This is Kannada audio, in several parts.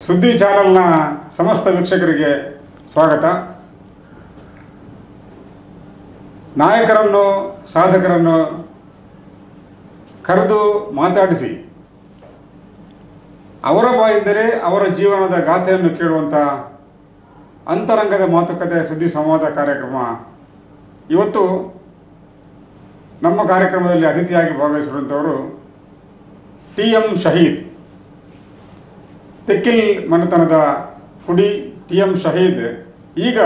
ಸುದ್ದಿ ಚಾನೆಲ್ನ ಸಮಸ್ತ ವೀಕ್ಷಕರಿಗೆ ಸ್ವಾಗತ ನಾಯಕರನ್ನು ಸಾಧಕರನ್ನು ಕರೆದು ಮಾತಾಡಿಸಿ ಅವರ ಬಾಯಿಂದಲೇ ಅವರ ಜೀವನದ ಗಾಥೆಯನ್ನು ಕೇಳುವಂಥ ಅಂತರಂಗದ ಮಾತುಕತೆ ಸುದ್ದಿ ಸಂವಾದ ಕಾರ್ಯಕ್ರಮ ಇವತ್ತು ನಮ್ಮ ಕಾರ್ಯಕ್ರಮದಲ್ಲಿ ಅತಿಥಿಯಾಗಿ ಭಾಗವಹಿಸಿರುವಂಥವರು ಟಿ ಎಂ ಶಹೀದ್ ತೆಕ್ಕಿಲ್ ಮನೆತನದ ಕುಡಿ ಟಿ ಎಂ ಶಹೀದ್ ಈಗ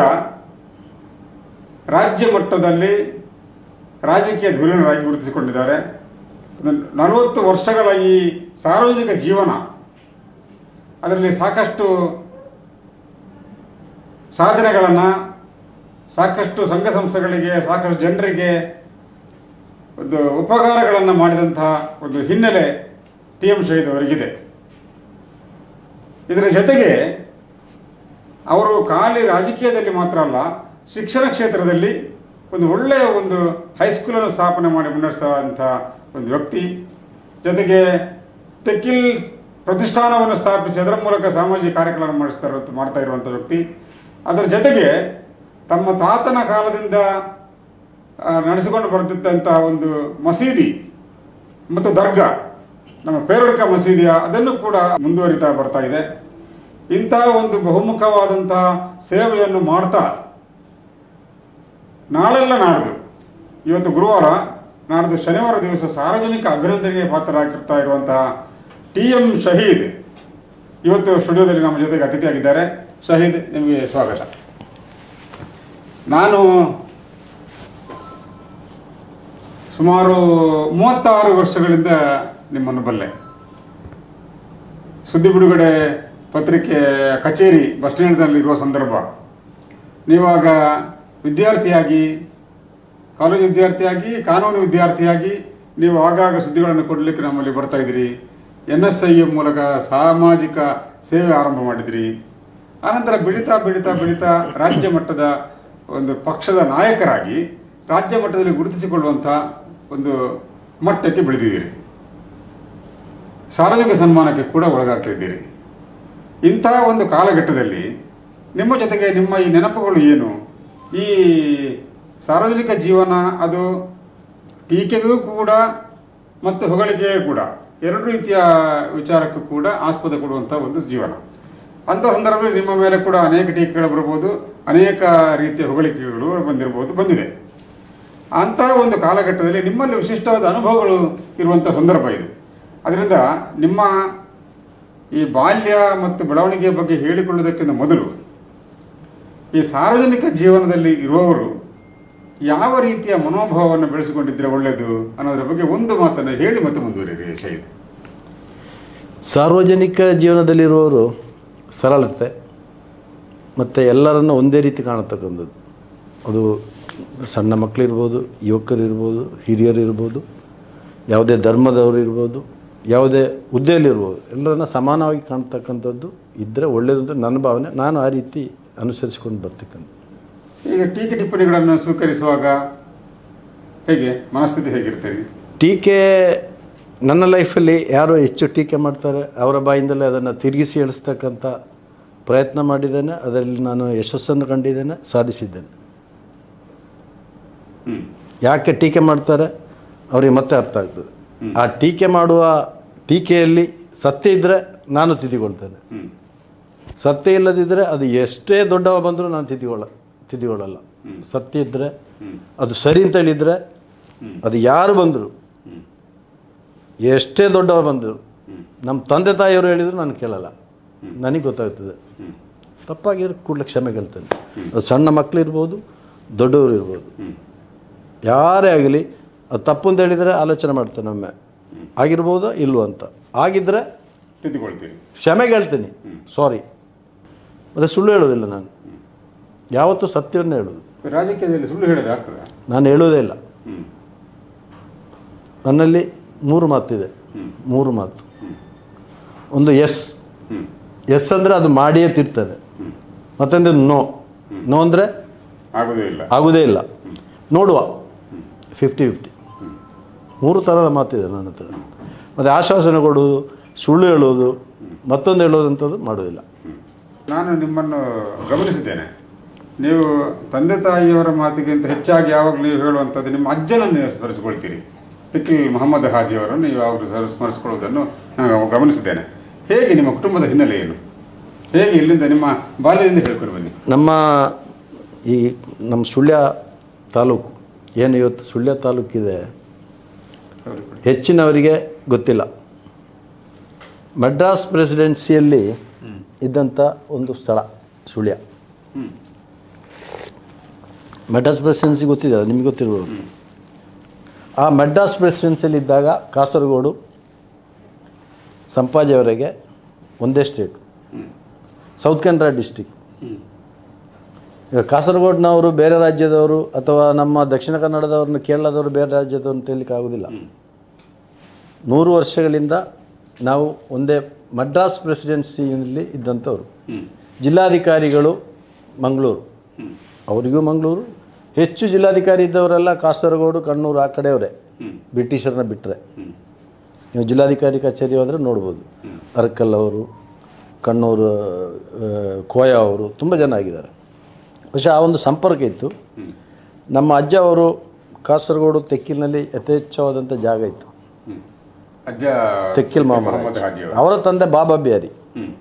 ರಾಜ್ಯ ಮಟ್ಟದಲ್ಲಿ ರಾಜಕೀಯ ಧುರೀಣರಾಗಿ ಗುರುತಿಸಿಕೊಂಡಿದ್ದಾರೆ ಒಂದು ನಲವತ್ತು ವರ್ಷಗಳ ಈ ಸಾರ್ವಜನಿಕ ಜೀವನ ಅದರಲ್ಲಿ ಸಾಕಷ್ಟು ಸಾಧನೆಗಳನ್ನು ಸಾಕಷ್ಟು ಸಂಘ ಸಂಸ್ಥೆಗಳಿಗೆ ಸಾಕಷ್ಟು ಜನರಿಗೆ ಒಂದು ಉಪಕಾರಗಳನ್ನು ಮಾಡಿದಂತಹ ಒಂದು ಹಿನ್ನೆಲೆ ಟಿ ಎಂ ಶಹೀದ್ ಅವರಿಗಿದೆ ಇದರ ಜೊತೆಗೆ ಅವರು ಖಾಲಿ ರಾಜಕೀಯದಲ್ಲಿ ಮಾತ್ರ ಅಲ್ಲ ಶಿಕ್ಷಣ ಕ್ಷೇತ್ರದಲ್ಲಿ ಒಂದು ಒಳ್ಳೆಯ ಒಂದು ಹೈಸ್ಕೂಲನ್ನು ಸ್ಥಾಪನೆ ಮಾಡಿ ಮುನ್ನಡೆಸುವಂಥ ಒಂದು ವ್ಯಕ್ತಿ ಜೊತೆಗೆ ತೆಕ್ಕಿಲ್ ಪ್ರತಿಷ್ಠಾನವನ್ನು ಸ್ಥಾಪಿಸಿ ಅದರ ಮೂಲಕ ಸಾಮಾಜಿಕ ಕಾರ್ಯಕ್ರಮ ಮಾಡಿಸ್ತಾ ಇರುವಂಥ ಮಾಡ್ತಾ ಇರುವಂಥ ವ್ಯಕ್ತಿ ಅದರ ಜೊತೆಗೆ ತಮ್ಮ ತಾತನ ಕಾಲದಿಂದ ಆ, ನಡೆಸಿಕೊಂಡು ಬರ್ತಿದ್ದಂಥ ಒಂದು ಮಸೀದಿ ಮತ್ತು ದರ್ಗಾ ನಮ್ಮ ಪೇರಡ್ಕ ಮಸೀದಿಯ ಅದನ್ನು ಕೂಡ ಮುಂದುವರಿತಾ ಬರ್ತಾ ಇದೆ ಇಂತಹ ಒಂದು ಬಹುಮುಖವಾದಂತಹ ಸೇವೆಯನ್ನು ಮಾಡ್ತಾ ನಾಳೆಲ್ಲ ನಾಡ್ದು ಇವತ್ತು ಗುರುವಾರ ನಾಡ್ದು ಶನಿವಾರ ದಿವಸ ಸಾರ್ವಜನಿಕ ಅಭಿನಂದನೆಗೆ ಪಾತ್ರರಾಗಿರ್ತಾ ಇರುವಂತಹ ಟಿ ಎಂ ಶಹೀದ್ ಇವತ್ತು ಸ್ಟುಡಿಯೋದಲ್ಲಿ ನಮ್ಮ ಜೊತೆಗೆ ಅತಿಥಿಯಾಗಿದ್ದಾರೆ ಶಹೀದ್ ನಿಮಗೆ ಸ್ವಾಗತ ನಾನು ಸುಮಾರು ಮೂವತ್ತಾರು ವರ್ಷಗಳಿಂದ ನಿಮ್ಮನ್ನು ಬಲ್ಲೆ ಸುದ್ದಿ ಬಿಡುಗಡೆ ಪತ್ರಿಕೆ ಕಚೇರಿ ಬಸ್ ಸ್ಟ್ಯಾಂಡ್ನಲ್ಲಿರುವ ಸಂದರ್ಭ ನೀವಾಗ ವಿದ್ಯಾರ್ಥಿಯಾಗಿ ಕಾಲೇಜು ವಿದ್ಯಾರ್ಥಿಯಾಗಿ ಕಾನೂನು ವಿದ್ಯಾರ್ಥಿಯಾಗಿ ನೀವು ಆಗಾಗ ಸುದ್ದಿಗಳನ್ನು ಕೊಡಲಿಕ್ಕೆ ನಮ್ಮಲ್ಲಿ ಬರ್ತಾ ಇದ್ದೀರಿ ಎನ್ ಎಸ್ ಐ ಮೂಲಕ ಸಾಮಾಜಿಕ ಸೇವೆ ಆರಂಭ ಮಾಡಿದಿರಿ ಆನಂತರ ಬೆಳೀತಾ ಬೆಳೀತಾ ಬೆಳೀತಾ ರಾಜ್ಯ ಮಟ್ಟದ ಒಂದು ಪಕ್ಷದ ನಾಯಕರಾಗಿ ರಾಜ್ಯ ಮಟ್ಟದಲ್ಲಿ ಗುರುತಿಸಿಕೊಳ್ಳುವಂಥ ಒಂದು ಮಟ್ಟಕ್ಕೆ ಬೆಳೆದಿದ್ದೀರಿ ಸಾರ್ವಜನಿಕ ಸನ್ಮಾನಕ್ಕೆ ಕೂಡ ಒಳಗಾಗ್ತಾ ಇದ್ದೀರಿ ಇಂತಹ ಒಂದು ಕಾಲಘಟ್ಟದಲ್ಲಿ ನಿಮ್ಮ ಜೊತೆಗೆ ನಿಮ್ಮ ಈ ನೆನಪುಗಳು ಏನು ಈ ಸಾರ್ವಜನಿಕ ಜೀವನ ಅದು ಟೀಕೆಗೂ ಕೂಡ ಮತ್ತು ಹೊಗಳಿಕೆಯೂ ಕೂಡ ಎರಡು ರೀತಿಯ ವಿಚಾರಕ್ಕೂ ಕೂಡ ಆಸ್ಪದ ಕೊಡುವಂಥ ಒಂದು ಜೀವನ ಅಂಥ ಸಂದರ್ಭದಲ್ಲಿ ನಿಮ್ಮ ಮೇಲೆ ಕೂಡ ಅನೇಕ ಟೀಕೆಗಳು ಬರ್ಬೋದು ಅನೇಕ ರೀತಿಯ ಹೊಗಳಿಕೆಗಳು ಬಂದಿರ್ಬೋದು ಬಂದಿದೆ ಅಂತಹ ಒಂದು ಕಾಲಘಟ್ಟದಲ್ಲಿ ನಿಮ್ಮಲ್ಲಿ ವಿಶಿಷ್ಟವಾದ ಅನುಭವಗಳು ಇರುವಂಥ ಸಂದರ್ಭ ಇದು ಅದರಿಂದ ನಿಮ್ಮ ಈ ಬಾಲ್ಯ ಮತ್ತು ಬೆಳವಣಿಗೆಯ ಬಗ್ಗೆ ಹೇಳಿಕೊಳ್ಳುವುದಕ್ಕಿಂತ ಮೊದಲು ಈ ಸಾರ್ವಜನಿಕ ಜೀವನದಲ್ಲಿ ಇರುವವರು ಯಾವ ರೀತಿಯ ಮನೋಭಾವವನ್ನು ಬೆಳೆಸಿಕೊಂಡಿದ್ದರೆ ಒಳ್ಳೆಯದು ಅನ್ನೋದರ ಬಗ್ಗೆ ಒಂದು ಮಾತನ್ನು ಹೇಳಿ ಮತ್ತೆ ಮುಂದುವರಿರಿ ಶಹೀದ್ ಸಾರ್ವಜನಿಕ ಜೀವನದಲ್ಲಿರುವವರು ಸರಳತೆ ಮತ್ತು ಎಲ್ಲರನ್ನು ಒಂದೇ ರೀತಿ ಕಾಣತಕ್ಕಂಥದ್ದು ಅದು ಸಣ್ಣ ಮಕ್ಕಳಿರ್ಬೋದು ಯುವಕರಿರ್ಬೋದು ಹಿರಿಯರಿರ್ಬೋದು ಯಾವುದೇ ಧರ್ಮದವರು ಇರ್ಬೋದು ಯಾವುದೇ ಹುದ್ದೆಯಲ್ಲಿರ್ಬೋದು ಎಲ್ಲರನ್ನ ಸಮಾನವಾಗಿ ಕಾಣ್ತಕ್ಕಂಥದ್ದು ಇದ್ದರೆ ಒಳ್ಳೆಯದು ಅಂತ ನನ್ನ ಭಾವನೆ ನಾನು ಆ ರೀತಿ ಅನುಸರಿಸ್ಕೊಂಡು ಬರ್ತಕ್ಕಂಥ ಈಗ ಟೀಕೆ ಟಿಪ್ಪಣಿಗಳನ್ನು ಸ್ವೀಕರಿಸುವಾಗ ಹೇಗೆ ಮನಸ್ಥಿತಿ ಹೇಗಿರ್ತೀರಿ ಟೀಕೆ ನನ್ನ ಲೈಫಲ್ಲಿ ಯಾರು ಹೆಚ್ಚು ಟೀಕೆ ಮಾಡ್ತಾರೆ ಅವರ ಬಾಯಿಂದಲೇ ಅದನ್ನು ತಿರುಗಿಸಿ ಹೇಳಿಸ್ತಕ್ಕಂಥ ಪ್ರಯತ್ನ ಮಾಡಿದ್ದೇನೆ ಅದರಲ್ಲಿ ನಾನು ಯಶಸ್ಸನ್ನು ಕಂಡಿದ್ದೇನೆ ಸಾಧಿಸಿದ್ದೇನೆ ಹ್ಮ್ ಯಾಕೆ ಟೀಕೆ ಮಾಡ್ತಾರೆ ಅವರಿಗೆ ಮತ್ತೆ ಅರ್ಥ ಆಗ್ತದೆ ಆ ಟೀಕೆ ಮಾಡುವ ಟೀಕೆಯಲ್ಲಿ ಸತ್ಯ ಇದ್ದರೆ ನಾನು ತಿದ್ದಿಕೊಳ್ತೇನೆ ಹ್ಮ್ ಸತ್ಯ ಇಲ್ಲದಿದ್ದರೆ ಅದು ಎಷ್ಟೇ ದೊಡ್ಡವ ಬಂದರೂ ನಾನು ತಿದ್ದಿಕೊಳ್ಳ ತಿದ್ದಿಕೊಳ್ಳಲ್ಲ ಸತ್ಯ ಇದ್ದರೆ ಅದು ಸರಿ ಅಂತ ಹೇಳಿದರೆ ಅದು ಯಾರು ಬಂದರು ಹ್ಮ್ ಎಷ್ಟೇ ದೊಡ್ಡವ ಬಂದರು ನಮ್ಮ ತಂದೆ ತಾಯಿಯವರು ಹೇಳಿದ್ರು ನಾನು ಕೇಳಲ್ಲ ನನಗೆ ಗೊತ್ತಾಗ್ತದೆ ಹ್ಮ್ ತಪ್ಪಾಗಿದ್ರೆ ಕೂಡಲೇ ಕ್ಷಮೆ ಕೇಳ್ತೇನೆ ಅದು ಸಣ್ಣ ಮಕ್ಕಳಿರ್ಬೋದು ದೊಡ್ಡವರು ಇರ್ಬೋದು ಹ್ಮ್ ಯಾರೇ ಆಗಲಿ ಅದು ತಪ್ಪು ಅಂತ ಹೇಳಿದರೆ ಆಲೋಚನೆ ಮಾಡ್ತೇನೆ ಒಮ್ಮೆ ಆಗಿರ್ಬೋದಾ ಇಲ್ವೋ ಅಂತ ಆಗಿದ್ದರೆ ತಿದ್ದುಕೊಳ್ತೀರಿ ಕ್ಷಮೆ ಕೇಳ್ತೀನಿ ಸಾರಿ ಮತ್ತು ಸುಳ್ಳು ಹೇಳೋದಿಲ್ಲ ನಾನು ಯಾವತ್ತೂ ಸತ್ಯವನ್ನೇ ಹೇಳೋದು ರಾಜಕೀಯದಲ್ಲಿ ಸುಳ್ಳು ಹೇಳೋದು ಆಗ್ತದೆ ನಾನು ಹೇಳೋದೇ ಇಲ್ಲ ಹ್ಮ್ ನನ್ನಲ್ಲಿ ಮೂರು ಮಾತಿದೆ ಮೂರು ಮಾತು ಒಂದು ಎಸ್ ಹ್ಮ್ ಎಸ್ ಅಂದರೆ ಅದು ಮಾಡಿಯೇ ತಿರ್ತದೆ ಹ್ಮ್ ಮತ್ತೊಂದು ನೋ ನೋ ಅಂದರೆ ಆಗೋದೇ ಇಲ್ಲ ಆಗೋದೇ ಇಲ್ಲ ನೋಡುವ ಫಿಫ್ಟಿ ಫಿಫ್ಟಿ ಮೂರು ಥರದ ಮಾತಿದೆ ನನ್ನ ಹತ್ರ ಮತ್ತು ಆಶ್ವಾಸನೆ ಕೊಡುವುದು ಸುಳ್ಳು ಹೇಳುವುದು ಮತ್ತೊಂದು ಹೇಳೋದಂಥದ್ದು ಮಾಡೋದಿಲ್ಲ ನಾನು ನಿಮ್ಮನ್ನು ಗಮನಿಸಿದ್ದೇನೆ ನೀವು ತಂದೆ ತಾಯಿಯವರ ಮಾತಿಗಿಂತ ಹೆಚ್ಚಾಗಿ ಯಾವಾಗಲೂ ನೀವು ಹೇಳುವಂಥದ್ದು ನಿಮ್ಮ ಅಜ್ಜನನ್ನು ನೀವು ಸ್ಮರಿಸಿಕೊಳ್ತೀರಿ ತಿಕ್ಕಿಲ್ ಮೊಹಮ್ಮದ್ ಹಾಜಿಯವರನ್ನು ನೀವು ಯಾವಾಗಲೂ ಸ್ಮರ- ಸ್ಮರಿಸಿಕೊಳ್ಳುವುದನ್ನು ನಾನು ಗಮನಿಸಿದ್ದೇನೆ ಹೇಗೆ ನಿಮ್ಮ ಕುಟುಂಬದ ಹಿನ್ನೆಲೆ ಏನು ಹೇಗೆ ಇಲ್ಲಿಂದ ನಿಮ್ಮ ಬಾಲ್ಯದಿಂದ ಹೇಳ್ಕೊಂಡು ಬನ್ನಿ ನಮ್ಮ ಈ ನಮ್ಮ ಸುಳ್ಯ ತಾಲೂಕು ಏನು ಇವತ್ತು ಸುಳ್ಯ ತಾಲೂಕಿದೆ ಅವ್ರಿಗೆ ಕೊಡಿ. ಹೆಚ್ಚಿನವರಿಗೆ ಗೊತ್ತಿಲ್ಲ ಮಡ್ರಾಸ್ ಪ್ರೆಸಿಡೆನ್ಸಿಯಲ್ಲಿ ಇದ್ದಂಥ ಒಂದು ಸ್ಥಳ ಸುಳ್ಯ ಹ್ಮ್. ಮಡ್ರಾಸ್ ಪ್ರೆಸಿಡೆನ್ಸಿ ಗೊತ್ತಿದೆ ನಿಮಗೆ ಗೊತ್ತಿರ್ಬೋದು ಆ ಮಡ್ರಾಸ್ ಪ್ರೆಸಿಡೆನ್ಸಿಯಲ್ಲಿ ಇದ್ದಾಗ ಕಾಸರಗೋಡು ಸಂಪಾಜೆವರೆಗೆ ಒಂದೇ ಸ್ಟೇಟ್ ಹ್ಮ್. ಸೌತ್ ಕೆನರಾ ಡಿಸ್ಟಿಕ್ ಹ್ಮ್. ಈಗ ಕಾಸರಗೋಡಿನವರು ಬೇರೆ ರಾಜ್ಯದವರು ಅಥವಾ ನಮ್ಮ ದಕ್ಷಿಣ ಕನ್ನಡದವ್ರನ್ನ ಕೇರಳದವರು ಬೇರೆ ರಾಜ್ಯದವ್ರು ಅಂತ ಹೇಳಲಿಕ್ಕೆ ಆಗೋದಿಲ್ಲ ನೂರು ವರ್ಷಗಳಿಂದ ನಾವು ಒಂದೇ ಮಡ್ರಾಸ್ ಪ್ರೆಸಿಡೆನ್ಸಿಯಲ್ಲಿ ಇದ್ದಂಥವ್ರು ಹ್ಮ್. ಜಿಲ್ಲಾಧಿಕಾರಿಗಳು ಮಂಗಳೂರು ಹ್ಮ್. ಅವರಿಗೂ ಮಂಗಳೂರು ಹೆಚ್ಚು ಜಿಲ್ಲಾಧಿಕಾರಿ ಇದ್ದವರೆಲ್ಲ ಕಾಸರಗೋಡು ಕಣ್ಣೂರು ಆ ಕಡೆಯವರೇ ಹ್ಮ್. ಬ್ರಿಟಿಷರನ್ನ ಬಿಟ್ಟರೆ ಹ್ಮ್. ನೀವು ಜಿಲ್ಲಾಧಿಕಾರಿ ಕಚೇರಿ ಹೋದರೆ ನೋಡ್ಬೋದು ಅರಕಲ್ ಅವರು ಕಣ್ಣೂರು ಆ, ಕೋಯ ಅವರು ತುಂಬ ಜನ ಆಗಿದ್ದಾರೆ പക്ഷേ ಆ ಒಂದು ಸಂಪರ್ಕ ಇತ್ತು ಹ್ಮ್. ನಮ್ಮ ಅಜ್ಜ ಅವರು ಕಾಸರಗೋಡು ತೆಕ್ಕಿಲ್ನಲ್ಲಿ ಯಥೇಚ್ಛವಾದಂಥ ಜಾಗ ಇತ್ತು ಹ್ಮ್. ಅಜ್ಜ ತೆಕ್ಕಿಲ್ ಮೊಹಮ್ಮದ್ ಮೊಹಮ್ಮದ್ ಹಾಜಿ ಅವರು ಅವರ ತಂದೆ ಬಾಬಾ ಬಿಹಾರಿ ಹ್ಮ್.